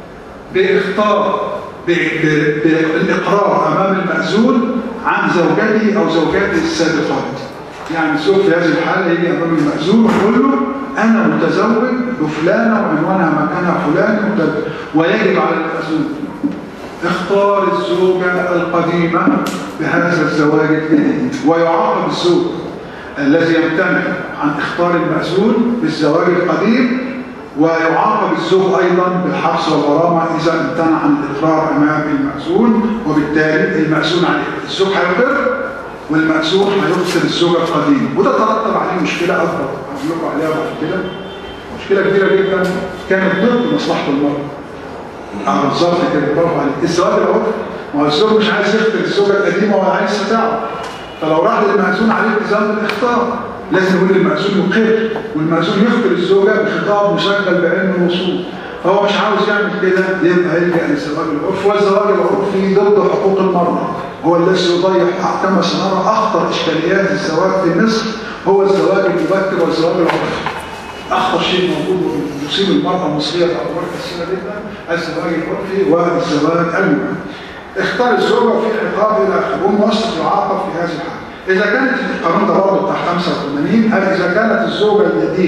باختار ب- ب- بالاقرار امام المأذون عن زوجته او زوجاته السابقات يعني الزوج في هذه الحاله يجي امام المأذون ويقول له انا متزوج بفلانه وعنوانها مكانها فلان وت- ويجب على المأذون اختار الزوجة القديمة بهذا الزواج الجديد ويعاقب الزوج الذي يمتنع عن اختار المأذون بالزواج القديم ويعاقب الزوج أيضا بالحبس والغرامة إذا امتنع عن الإقرار أمام المأذون وبالتالي المأذون عليه الزوج هيقر والمأذون هيرسل الزوجة القديمة وده ترتب عليه مشكلة أكبر هقول لكم عليها بعد كده مشكلة كبيرة جدا كانت ضد مصلحة المرأة اه بالظبط كده برافو عليك الزواج الاول ما هو الزوج مش عايز يختار الزوجه القديمه ولا عايز تدعه فلو راح للمأذون عليه التزام بالاختار لازم يقول للمأذون يقر والمأذون يختار الزوجه بخطاب مسجل بعلم الوصول فهو مش عاوز يعمل كده يبقى يلجأ للزواج العرفي والزواج العرفي ضد حقوق المرأة هو الذي يضيع كما سنرى أخطر إشكاليات الزواج في مصر هو الزواج المبكر والزواج العرفي اخطر شيء موجود يصيب المراه المصريه في امور كثيره جدا الزواج العرفي والزواج المبكر. اختار الزوجه وفي عقاب الى اخره والموظف يعاقب في هذه الحاله. اذا كانت القانون ده برضه بتاع 85 قال اذا كانت الزوجه الجديده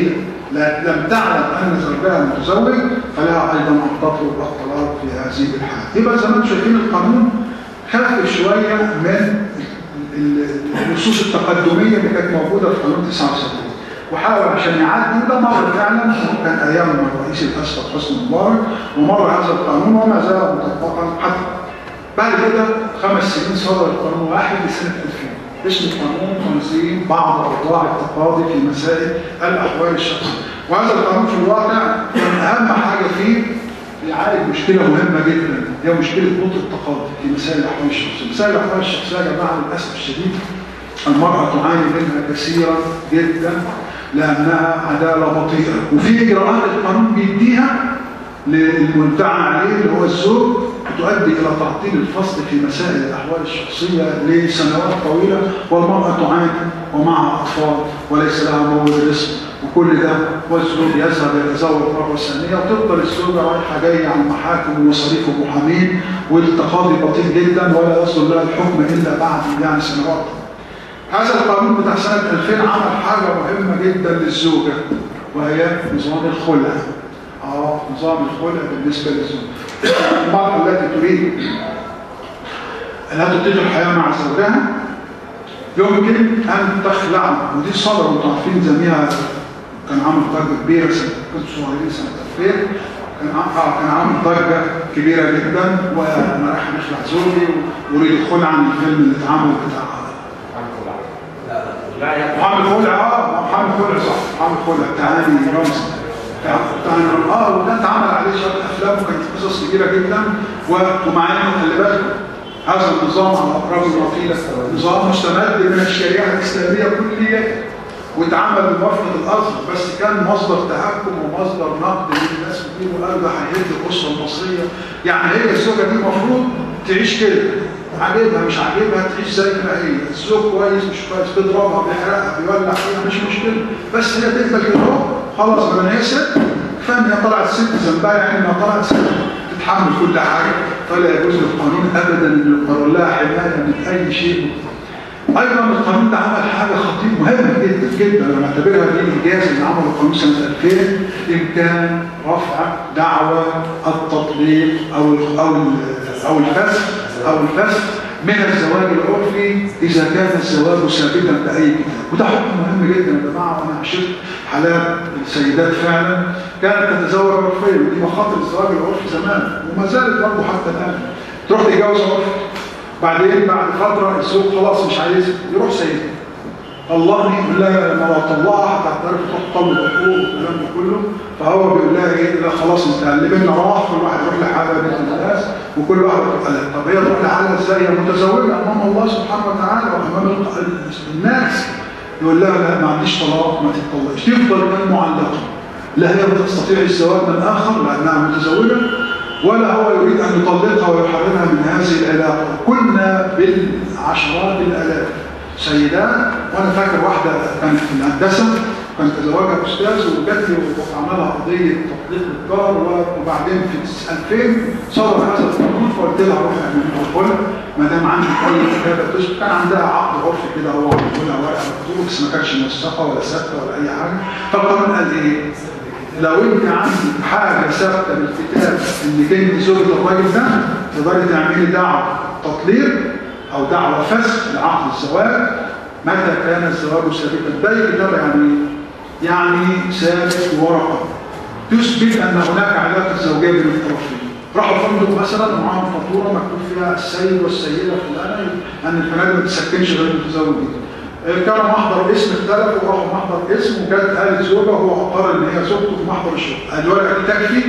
لا- لم تعلم ان زوجها متزوج فلها ايضا ان تطلب الطلاق في هذه الحاله يبقى زي ما انتم شايفين القانون خفف شويه من ال- ال- النصوص التقدميه اللي كانت موجوده في قانون 69 وحاول عشان يعدي ده مر فعلا كان ايام الرئيس الاسبق حسني مبارك ومر هذا القانون وما زال مطبقا حتى بعد كده خمس سنين صدر القانون واحد لسنه 2000 اسمه قانون تنظيم بعض اوضاع التقاضي في مسائل الاحوال الشخصيه وهذا القانون في الواقع كان اهم حاجه فيه يعالج مشكله مهمه جدا هي مشكله بطء التقاضي في مسائل الاحوال الشخصيه مسائل الاحوال الشخصيه يا جماعه للاسف الشديد المرأة تعاني منها كثيرا جدا لأنها عدالة بطيئة وفي إجراءات القانون بيديها للمدعى عليه اللي هو الزوج تؤدي إلى تعطيل الفصل في مسائل الأحوال الشخصية لسنوات طويلة والمرأة تعاني ومعها أطفال وليس لها مورد رزق وكل ده والزوج يذهب يتزوج مرة ثانية وتفضل الزوجة رايحة جاية على المحاكم ومصاريف المحامين والتقاضي بطيء جدا ولا يصل لها الحكم إلا بعد يعني سنوات هذا القانون بتاع سنة 2000 عمل حاجة مهمة جدا للزوجة وهي نظام الخلع اه نظام الخلع بالنسبة للزوجة المرأة التي تريد أنها تطيق الحياة مع زوجها يمكن أن تخلع ودي صدر وانتم عارفين زميها كان عامل ضجة كبيرة سنة كنت صغيرين سنة 2000 كان عم- آه كان عامل ضجة كبيرة جدا وأنا رايح نخلع زوجي وأريد الخلع عن الفيلم اللي اتعمل بتاع لا لا محمد خلع اه محمد خلع صح محمد خلع تعالي رمز تعالي رمز اه وده اتعمل عليه شويه افلام وكانت قصص كبيره جدا و- ومع انه خلي بالكم هذا النظام على اطراف الوطيله نظام مستمد من الشريعه الاسلاميه كليا واتعمل بموافقه الازهر بس كان مصدر تهكم ومصدر نقد للناس كتير وقالوا ده هيهد الاسره المصريه يعني هي الزوجه دي المفروض تعيش كده عاجبها مش عاجبها تعيش زي ما هي الزوج كويس مش كويس بيضربها بيحرقها بيولع فيها مش مشكله بس هي تقبل كده اهو خلاص ما هي ست فان هي طلعت ست ذنبها يعني انها طلعت ست تتحمل كل حاجه فلا يجوز للقانون ابدا ان يقرر لها حمايه من اي شيء ايضا القانون ده عمل حاجه خطيره مهمه جدا جدا انا بعتبرها دي انجاز اللي عمله القانون سنه 2000 امكان رفع دعوى التطليق او ال او ال او الفسخ او الفسخ من الزواج العرفي اذا كان الزواج ثابتا باي كتاب وده حكم مهم جدا يا جماعه وانا عشت حالات السيدات فعلا كانت تتزوج عرفيا ودي مخاطر الزواج العرفي زمان وما زالت برضه حتى الان تروح تتجوز عرفي بعدين بعد فترة الزوج خلاص مش عايز يروح سيدها الله يقول لها لما لو طلعها هتعترف تروح تطلب الحقوق والكلام ده كله فهو بيقول لها ايه لا خلاص انت قلبنا راح كل واحد يروح لحالها بيت الناس وكل واحد يروح لها طب هي تروح لحالها ازاي هي متزوجه امام الله سبحانه وتعالى وامام ال- الناس يقول لها لا ما عنديش طلاق ما تتطلقش تفضل كان معلقه لا هي تستطيع الزواج من اخر لانها متزوجه ولا هو يريد ان يطلقها ويحرمها من هذه العلاقه كنا بالعشرات الالاف سيدات وانا فاكر واحده كانت في الهندسه كانت تزوجها استاذ وجات لي وقعنا لها قضيه تطليق الدار وبعدين في 2000 صدر هذا القانون فقلت لها روحي اعملي لها الخلع ما دام عندك اي كتابه تثبت كان عندها عقد عرفي كده هو عمل لها ورقه مكتوبه بس ما كانتش موثقه ولا ثابته ولا اي حاجه فالقانون قال ايه؟ لو انت عندك حاجه ثابته بالكتاب انك انت زوجة الراجل ده تقدري تعملي دعوه تطليق او دعوه فسخ لعقد الزواج متى كان الزواج ثابتا ده الكتاب يعني ايه؟ يعني ثابت ورقه تثبت ان هناك علاقه زوجيه بين الطرفين راحوا فندق مثلا ومعاهم فاتوره مكتوب فيها السيد والسيده فلانه ان الفنادق ما تسكنش غير المتزوجين كان محضر اسم اختلف وراحوا محضر اسم وكانت قالت زوجة وهو اقر ان هي زوجته في محضر الشغل الورقة دي تكفي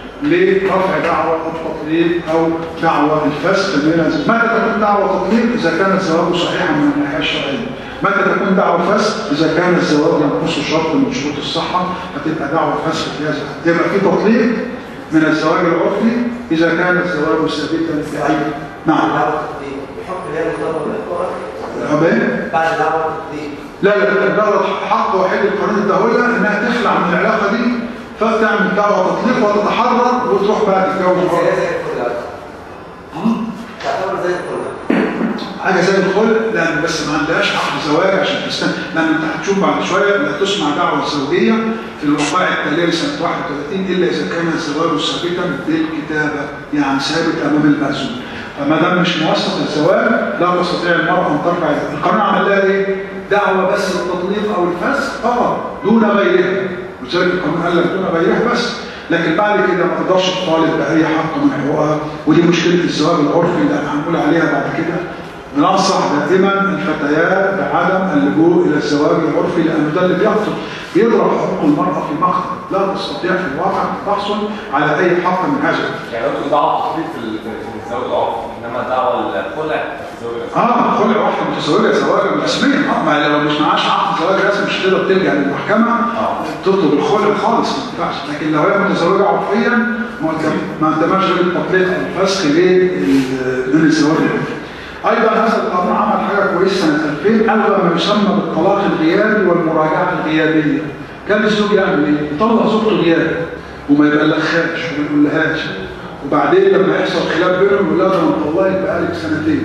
لرفع دعوة التطليق او دعوة الفسخ من الزوج متى تكون دعوة تطليق اذا كان الزواج صحيحا من الناحية الشرعية متى تكون دعوة فسخ اذا كان الزواج ينقص شرط من شروط الصحة فتبقى دعوة فسخ في هذا يبقى في تطليق من الزواج العرفي اذا كان الزواج ثابتا في اي نعم دعوة التطبيق بحكم اللي هي مطلوبة بالإخبار أبين؟ بعد دعوة التطبيق لا لا ده حق وحيد القانون الدولة انها تخلع من العلاقة دي فتعمل دعوة تطليق وتتحرر وتروح بقى تتجوز زي بره. زي الفل تعتبر زي الفل حاجه زي الخلق لا بس ما عندهاش عقد زواج عشان تستنى لان انت هتشوف بعد شويه لا تسمع دعوه زوجيه في الوقائع التاليه لسنه 31 الا اذا كان الزواج ثابتا بالكتابه يعني ثابت امام المأذون فما دام مش موثق الزواج لا تستطيع المراه ان ترفع يدها. القانون عمل لها ايه؟ دعوه بس للتطليق او الفسخ فقط دون غيرها ولذلك القانون قال لك دون غيرها بس لكن بعد كده ما تقدرش تطالب باي حق من حقوقها ودي مشكله الزواج العرفي اللي هنقول عليها بعد كده بننصح دائما الفتيات بعدم اللجوء الى الزواج العرفي لانه ده اللي بيحصل بيضرب حقوق المراه في مقتل لا تستطيع في الواقع ان تحصل على اي حق من هذا يعني قلت دعوه تخفيف في ال- في الزواج العرفي انما الدعوه الخلع في الزواج الرسمي اه خلع واحده متزوجه زواجا رسميا اه ما لو مش معاش عقد زواج رسمي مش تقدر تلجا للمحكمه اه تطلب الخلع خالص ما ينفعش لكن لو هي متزوجه عرفيا ما قدم- ما قدمهاش غير التطليق او الفسخ لل- من الزواج العرفي. ايضا هذا القانون عمل حاجه كويسه سنه 2000 الغى ما يسمى بالطلاق الغيابي والمراجعه الغيابيه. كان الزوج يعمل ايه؟ يطلق زوجته غيابي وما يبلغهاش وما يقولهاش وبعدين لما يحصل خلاف بينهم يقول لها ده انا مطلقك بقالك سنتين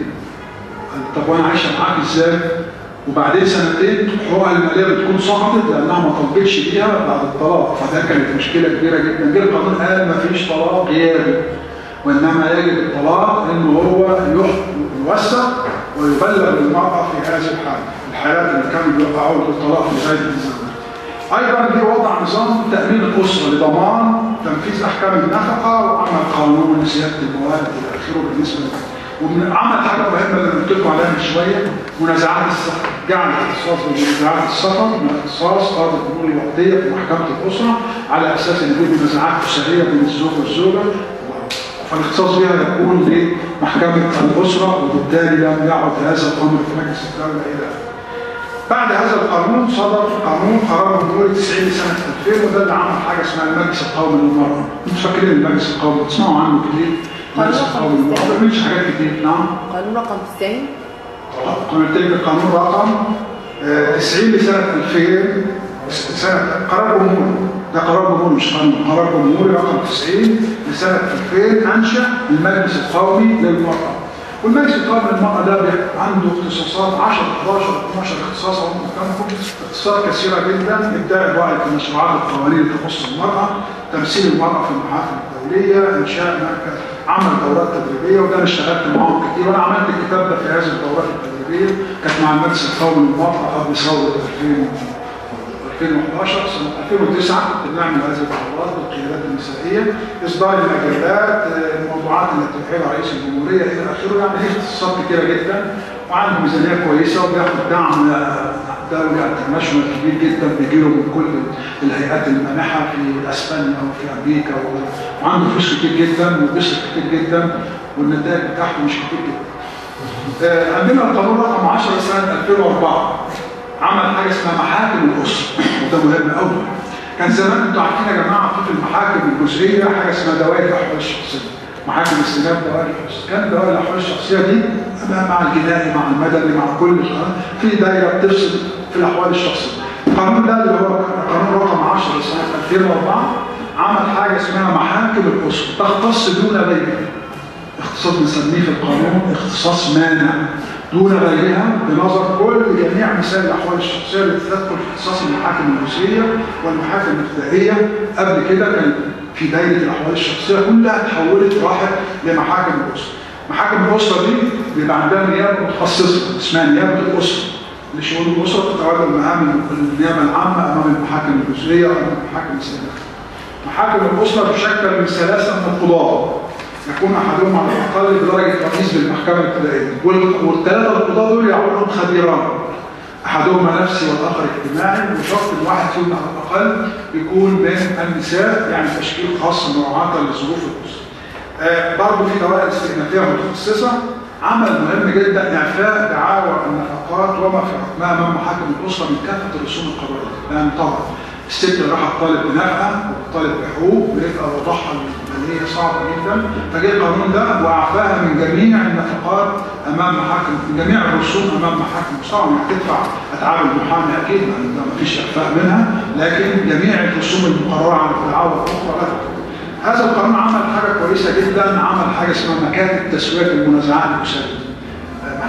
طب وانا عايشه معاك ازاي؟ وبعدين سنتين حقوقها الماليه بتكون سقطت لانها ما طلبتش بيها بعد الطلاق فده كانت مشكله كبيره جدا جه القانون قال ما فيش طلاق غيابي وانما يجب الطلاق ان هو يح- يوثق ويبلغ للمراه في هذه الحاله الحالات اللي كانوا بيوقعوا الطلاق في غايه الزواج ايضا جه وضع نظام تامين الاسره لضمان تنفيذ احكام النفقه وعمل قانون زياده المواد الى اخره بالنسبه له وعمل حاجه مهمه اللي قلت لكم عليها من شويه منازعات السفر جعل الاختصاص بمنازعات السفر من اختصاص قاضي الامور الوقتيه في محكمه الاسره على اساس ان دي منازعات اسريه بين الزوج والزوجه فالاختصاص بها يكون لمحكمه الاسره وبالتالي لم يعد هذا الامر في مجلس الدوله الى اخره. بعد هذا القانون صدر قانون قرار جمهوري 90 لسنه 2000 وده اللي عمل حاجه اسمها المجلس القومي للمراه. انتوا فاكرين المجلس القومي بتسمعوا عنه كتير؟ المجلس القومي للمراه ما بيعملش حاجات كتير نعم. قانون رقم 90 قلت لك القانون رقم آه، 90 لسنه 2000 سنه قرار جمهوري ده قرار جمهوري مش قانون قرار جمهوري رقم 90 لسنه 2000 انشا المجلس القومي للمراه والمجلس القومي للمراه ده بيبقى عنده اختصاصات 10 11 12 اختصاص او ممكن اختصاصات كثيره جدا ابداع الوعي في مشروعات القوانين اللي تخص المراه تمثيل المراه في المحافل الدوليه انشاء مركز عمل دورات تدريبيه وده انا اشتغلت معاهم كتير وانا عملت الكتاب ده في هذه الدورات التدريبيه كانت مع المجلس القومي للمراه قبل ثوره 2000 2011 سنة 2009 كنت بنعمل هذه الدورات بالقيادات النسائية إصدار المجلات آه، الموضوعات اللي بتوحيها رئيس الجمهورية إلى آخره يعني هي اختصاصات كتيرة جدا وعنده ميزانية كويسة وبياخد دعم آه، دولي انترناشونال كبير جدا بيجيله من كل الهيئات المانحة في اسبانيا وفي امريكا و- وعنده فلوس كتير جدا وبيصرف كتير جدا والنتائج بتاعته مش كتير جدا. آه، عندنا القانون رقم 10 سنة 2004 عمل حاجة اسمها محاكم الأسرة وده مهم قوي كان زمان انتوا عارفين يا جماعة في المحاكم الجزئية حاجة اسمها دوائر الأحوال الشخصية محاكم استئناف دوائر الأحوال الشخصية كان دوائر الأحوال الشخصية دي بقى مع الجنائي مع المدني مع كل القانون في دايرة بتفصل في الأحوال الشخصية القانون ده اللي هو قانون رقم 10 سنة 2004 عمل حاجة اسمها محاكم الأسرة تختص دون غيرها اختصاص بنسميه في القانون اختصاص مانع دون غيرها بنظر كل جميع مسائل الاحوال الشخصيه التي تدخل في اختصاص المحاكم الجزئيه والمحاكم الابتدائيه قبل كده كان في دايره الاحوال الشخصيه كلها اتحولت راحت لمحاكم الاسره. محاكم الاسره دي بيبقى عندها نيابه متخصصه اسمها نيابه الاسره لشؤون الاسره تتولى المهام النيابه العامه امام المحاكم الجزئيه او امام المحاكم السابقه. محاكم الاسره تشكل من ثلاثه من القضاه يكون احدهم على الاقل بدرجه رئيس بالمحكمه الابتدائيه وال- والثلاثه القضاه دول يعولهم خبيران احدهما نفسي والاخر اجتماعي وشرط ان واحد فيهم على الاقل يكون من النساء يعني تشكيل خاص مراعاه لظروف الاسره. آه برضه في دوائر استئنافيه متخصصه عمل مهم جدا اعفاء دعاوى النفقات وما في حكمها امام محاكم الاسره من كافه الرسوم القضائيه لان طبعا الست اللي راحت طالب بنفقه وطالب بحقوق بيبقى وضعها الماليه صعبه جدا فجاء القانون ده واعفاها من جميع النفقات امام محاكم من جميع الرسوم امام محاكم طبعا هتدفع اتعاب المحامي اكيد لان ده مفيش اعفاء منها لكن جميع الرسوم المقرره على الدعاوى الاخرى لا هذا القانون عمل حاجه كويسه جدا عمل حاجه اسمها مكاتب تسويه المنازعات الاسريه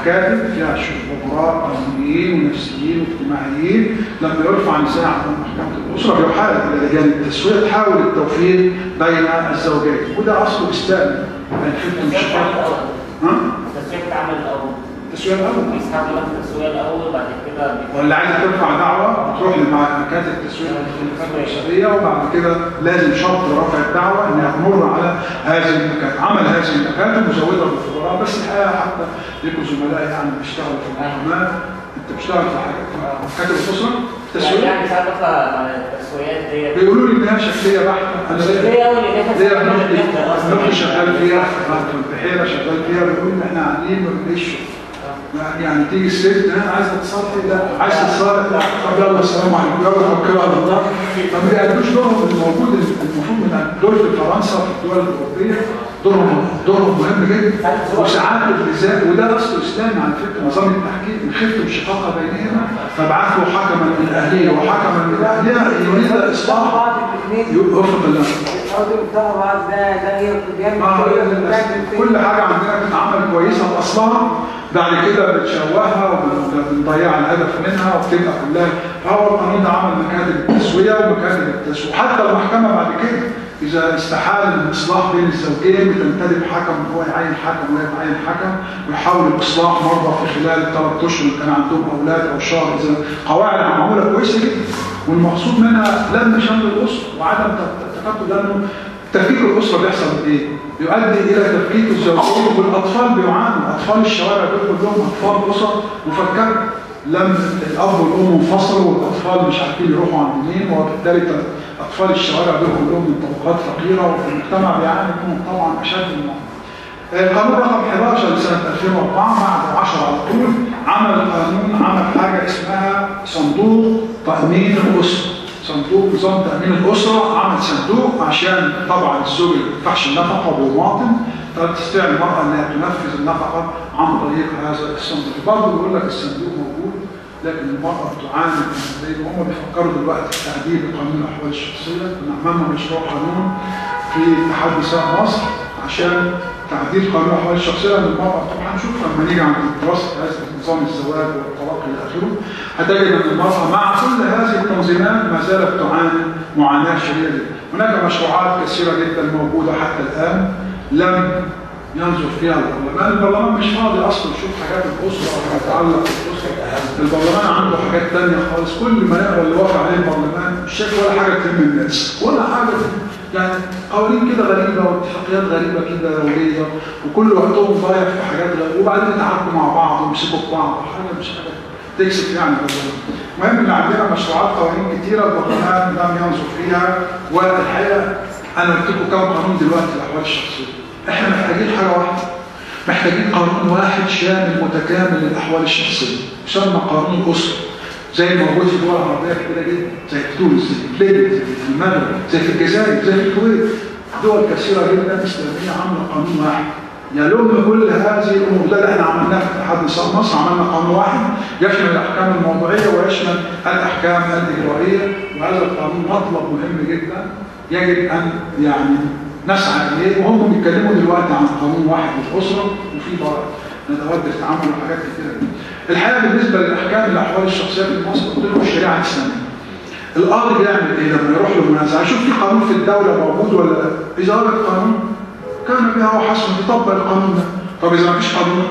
مكاتب فيها خبراء قانونيين ونفسيين واجتماعيين لما يرفع نزاع عن محكمه الاسره بيحال الى لجان التسويه تحاول التوفيق بين الزوجين وده اصله استاذ يعني خدمه شقاق ها؟ التسوية بتتعمل الأول التسويه الاول بيسحبوا لك التسوية الأول بعد كده بي- ولا عايزه ترفع دعوه تروح لمكاتب التسويه الاسريه وبعد كده لازم شرط رفع الدعوه انها تمر على هذه المكاتب عمل هذه المكاتب مزوده بالخبراء بس الحقيقه حتى ليكوا زملاء يعني بيشتغلوا في المحاماه انت بتشتغل في حاجه في مكاتب الاسره يعني التسويه يعني ساعات بطلع على التسويات ديت بيقولوا لي انها شكليه بحته انا ليا ليه أول اللي كانت ليا ابن بتحضر أصلاً؟ اختي شغال فيها في البحيره شغال فيها بيقول لي احنا قاعدين ما بنلاقيش شغل يعني تيجي الست ها عايزه تصلي لا عايزه تصلي لا طب يلا السلام عليكم يلا توكلوا على الله ما بيعملوش دورهم الموجود المفروض من دور في فرنسا في الدول الاوروبيه دورهم دورهم مهم جدا وساعات الغذاء وده اصل اسلامي على فكره نظام التحكيم ان خفتم شقاق بينهما فابعثوا حكما من اهليه وحكما من اهلها يريد اصلاح بعض الاثنين يوفق الله يقعدوا يبدأوا بعض ده ده ياخد جامد آه، كده لا، لا، لا. وبعدين في- كل حاجة عندنا بتتعمل كويسة بأصلها بعد كده بتشوهها وبنضيع الهدف منها وبتبقى كلها فهو القانون ده عمل مكاتب التسوية ومكاتب التسوية وحتى المحكمة بعد كده إذا استحال الإصلاح بين الزوجين بتنتدب حكم إن هو يعين حكم وهي تعين حكم ويحاول الإصلاح مرة في خلال ثلاث أشهر إن كان عندهم أولاد أو شهر إذا قواعد معمولة كويسة جدا والمقصود منها لم شمل الأسرة وعدم تكتل لأنه تفكيك الأسرة بيحصل إيه؟ يؤدي إلى تفكيك الزوجين والأطفال بيعانوا أطفال الشوارع دول كلهم أطفال أسر مفككة لم الأب والأم انفصلوا والأطفال مش عارفين يروحوا عند مين وبالتالي أطفال الشوارع دول كلهم من طبقات فقيرة والمجتمع بيعاني منهم طبعا أشد من بعض. القانون رقم 11 لسنة 2004 بعد 10 على طول عمل القانون عمل حاجة اسمها صندوق تأمين الأسرة صندوق نظام تأمين الأسرة عمل صندوق عشان طبعا الزوج ما يدفعش النفقة وهو فتستطيع المرأة أنها تنفذ النفقة عن طريق هذا الصندوق برضه بيقول لك الصندوق موجود لكن المرأة بتعاني من زي ما هم بيفكروا دلوقتي في تعديل قانون الأحوال الشخصية كنا عملنا مشروع قانون في اتحاد نساء مصر عشان تعديل قانون الاحوال الشخصيه للمراه طبعا هنشوف لما نيجي عند دراسه هذا نظام الزواج والطلاق الى اخره هتجد ان المراه مع كل هذه التنظيمات ما زالت تعاني معاناه شديده جدا. هناك مشروعات كثيره جدا موجوده حتى الان لم ينظر فيها البرلمان، البرلمان مش فاضي اصلا يشوف حاجات الاسره وما يتعلق بالاسره، البرلمان عنده حاجات ثانيه خالص، كل ما يقرا اللي واقع عليه البرلمان مش شايف ولا حاجه تهم الناس، ولا حاجه يعني قوانين كده غريبة واتفاقيات غريبة كده دولية وكل وقتهم ضايع في حاجات غريبة وبعدين يتعاركوا مع بعض ويمسكوا في بعض حاجة مش حاجة تكسب يعني المهم ان عندنا مشروعات قوانين كتيرة البرلمان لم ينظر فيها والحقيقة انا قلت لكم كم قانون دلوقتي الاحوال الشخصية احنا محتاجين حاجة واحدة محتاجين قانون واحد شامل متكامل للاحوال الشخصية يسمى قانون الاسرة زي الموجود في دول عربية كتيرة جدا زي في تونس زي في ليبيا زي في المغرب زي في الجزائر زي في الكويت دول كثيرة جدا إسلامية عاملة قانون واحد يلم كل هذه الأمور ده اللي احنا عملناه في اتحاد نساء مصر عملنا قانون واحد يشمل الأحكام الموضوعية ويشمل الأحكام الإجرائية وهذا القانون مطلب مهم جدا يجب أن يعني نسعى إليه وهم بيتكلموا دلوقتي عن قانون واحد للأسرة وفي بقى ندوات التعامل وحاجات كتيرة جدا الحقيقه بالنسبه للاحكام الاحوال الشخصيه في مصر قلت لكم الشريعه الاسلاميه. القاضي بيعمل ايه لما يروح له منازعه؟ شوف في قانون في الدوله موجود ولا لا؟ اذا وجد قانون كان بها وحسن يطبق القانون ده. طب اذا ما فيش قانون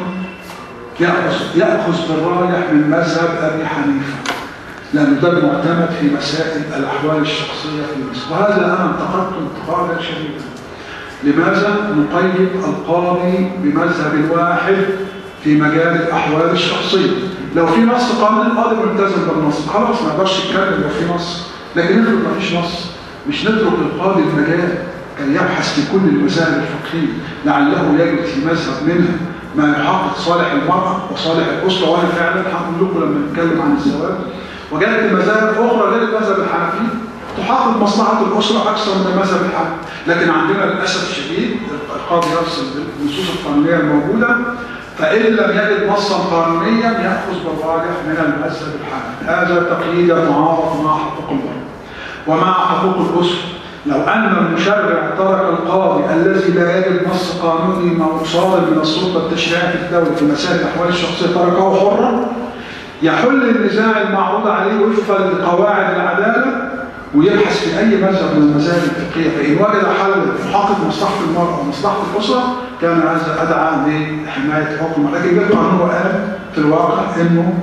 ياخذ ياخذ بالراجح من مذهب ابي حنيفه. لأن ده معتمد في مسائل الأحوال الشخصية في مصر وهذا أنا انتقدت انتقادا شديدا لماذا نقيد القاضي بمذهب واحد في مجال الأحوال الشخصية لو في نص قانون القاضي ملتزم بالنص خلاص ما يقدرش يتكلم لو في نص لكن افرض ما فيش نص مش نترك للقاضي المجال كان يبحث في كل المذاهب الفقهية لعله يجد في مذهب منها ما يحقق صالح المرأة وصالح الأسرة وأنا فعلا هقول لكم لما نتكلم عن الزواج وجدت مذاهب أخرى غير المذهب الحنفي تحقق مصلحة الأسرة أكثر من المذهب الحنفي لكن عندنا للأسف الشديد القاضي يفصل بالنصوص القانونية الموجودة فإن لم يجد نصا قانونيا يأخذ بالراجح من المذهب الحنفي هذا تقييد يتعارض مع حقوق المرأة ومع حقوق الأسرة لو أن المشرع ترك القاضي الذي لا يجد نص قانوني ما صادر من السلطة التشريعية في الدولة في مسائل الأحوال الشخصية تركه حرا يحل النزاع المعروض عليه وفقا لقواعد العدالة ويبحث في أي مذهب من المذاهب الفقهية فإن وجد حل يحقق مصلحة المرأة ومصلحة الأسرة كان هذا أدعى لحماية حكم لكن جه القانون وقال في الواقع إنه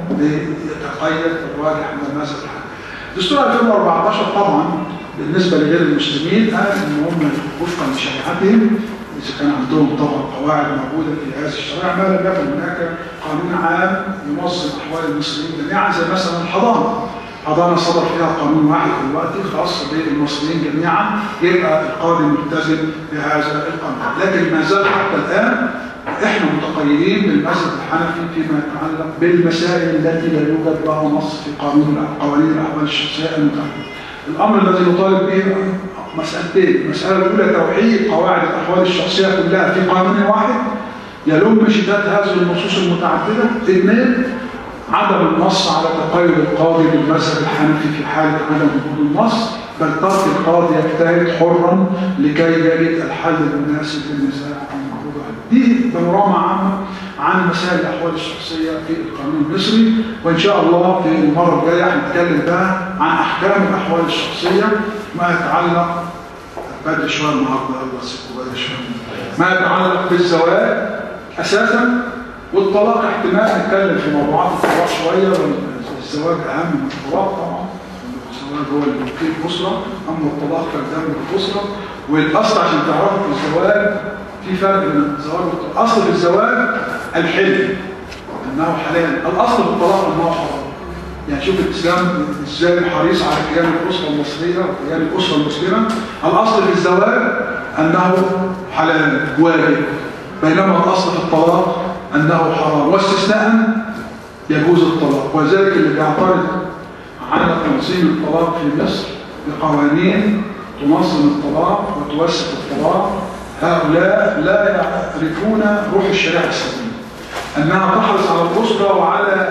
يتقيد الراجح من المذهب الحنفي. دستور 2014 طبعا بالنسبة لغير المسلمين قال إن هم وفقا لشريعتهم إذا كان عندهم طبعا قواعد موجودة في هذه الشرائع ما لم يكن هناك قانون عام ينظم أحوال المسلمين جميعا زي مثلا الحضانة حضانة صدر فيها قانون واحد دلوقتي خاص بالمصريين جميعا يبقى القاضي ملتزم بهذا القانون لكن ما زال حتى الآن احنا متقيدين بالمذهب الحنفي فيما يتعلق بالمسائل التي لا يوجد لها نص في قانون قوانين الاحوال الشخصيه المتعدده. الامر الذي نطالب به مسالتين، المساله الاولى توحيد قواعد الاحوال الشخصيه كلها في قانون واحد يلم شتات هذه النصوص المتعدده. اثنين عدم النص على تقيد القاضي بالمذهب الحنفي في حاله عدم وجود النص بل ترك القاضي يجتهد حرا لكي يجد الحل المناسب للنزاع المعروض عليه. دي بانوراما عامه عن مسائل الاحوال الشخصيه في القانون المصري وان شاء الله في المره الجايه هنتكلم بقى عن احكام الاحوال الشخصيه ما يتعلق بدري شويه النهارده الله يسيبكم بدري شويه ما يتعلق بالزواج اساسا والطلاق احتمال نتكلم في موضوعات الطلاق شويه الزواج اهم من الطلاق طبعا الزواج هو اللي بيقيم الاسره اما الطلاق فالدم الاسره والاصل عشان تعرفوا في الزواج في فرق بين الزواج والطلاق اصل في الزواج الحلم انه حلال الاصل في الطلاق انه حرام يعني شوف الاسلام ازاي حريص على قيام الاسره المصريه وقيام الاسره المسلمه الاصل في الزواج انه حلال واجب بينما الاصل في الطلاق انه حرام واستثناء يجوز الطلاق وذلك اللي بيعترض على تنظيم الطلاق في مصر بقوانين تنظم الطلاق وتوثق الطلاق هؤلاء لا يعرفون روح الشريعه الاسلاميه انها تحرص على الاسره وعلى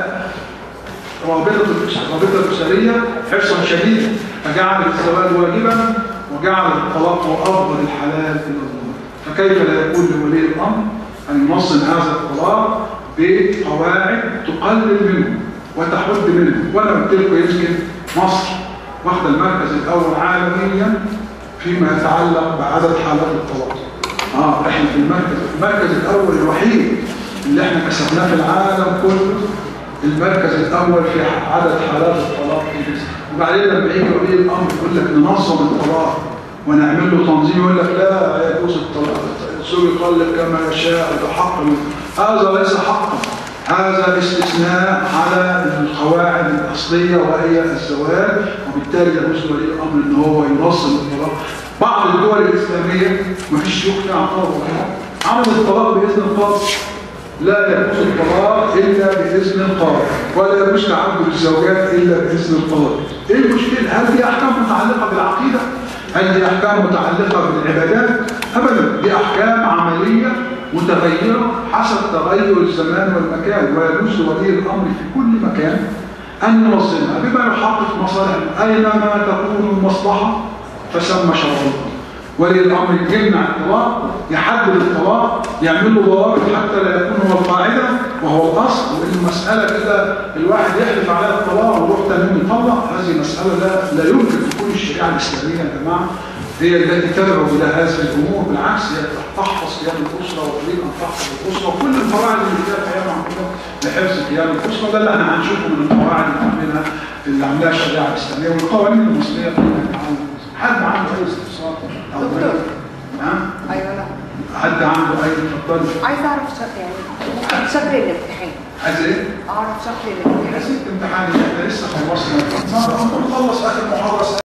رابطه الرابطه الاسريه حرصا شديدا فجعل الزواج واجبا وجعل الطلاق هو افضل الحلال الى الله فكيف لا يكون لولي الامر ان ينظم هذا الطلاق بقواعد تقلل منه وتحد منه وانا قلت لكم يمكن مصر واخده المركز الاول عالميا فيما يتعلق بعدد حالات الطلاق اه احنا في المركز المركز الاول الوحيد اللي احنا كسبناه في العالم كله المركز الاول في عدد حالات الطلاق في مصر وبعدين لما يجي ولي الامر يقول لك ننظم الطلاق ونعمل له تنظيم يقول لك لا يجوز الطلاق الزوج يطلق كما يشاء ده حق هذا ليس حقا هذا استثناء على القواعد الاصليه وهي الزواج وبالتالي يجوز ولي الامر ان هو ينظم الطلاق بعض الدول الاسلاميه ما فيش شيوخ فيها اعتراض عمل الطلاق باذن القاضي لا يجوز الطلاق الا باذن القاضي ولا يجوز تعدد الزوجات الا باذن القاضي ايه المشكله هل دي احكام متعلقه بالعقيده هل دي احكام متعلقه بالعبادات ابدا دي احكام عمليه متغيره حسب تغير الزمان والمكان ويجوز لولي الامر في كل مكان ان ينظمها بما يحقق مصالح اينما تكون المصلحه فسمى شرع الله ولي الامر يمنع الطلاق يحدد الطلاق يعمل له ضوابط حتى لا يكون هو القاعده وهو الاصل وان المساله كده الواحد يحلف عليها الطلاق ويروح تاني يطلق هذه مساله لا لا يمكن تكون الشريعه الاسلاميه يا جماعه هي التي تدعو الى هذه الامور بالعكس هي تحفظ قيام الاسره وتريد ان تحفظ الاسره وكل القواعد اللي فيها قيام عندنا لحفظ قيام الاسره ده اللي احنا هنشوفه من القواعد اللي عاملينها اللي عاملاها الشريعه الاسلاميه والقوانين المصريه فيما يتعلق حد عنده اي استفسار او دكتور. نعم ايوه لا حد عنده اي اتفضل عايز اعرف شهر يعني شهر الامتحان عايز ايه؟ اعرف شهر الامتحان حسيت امتحان احنا لسه خلصنا نخلص اخر محاضره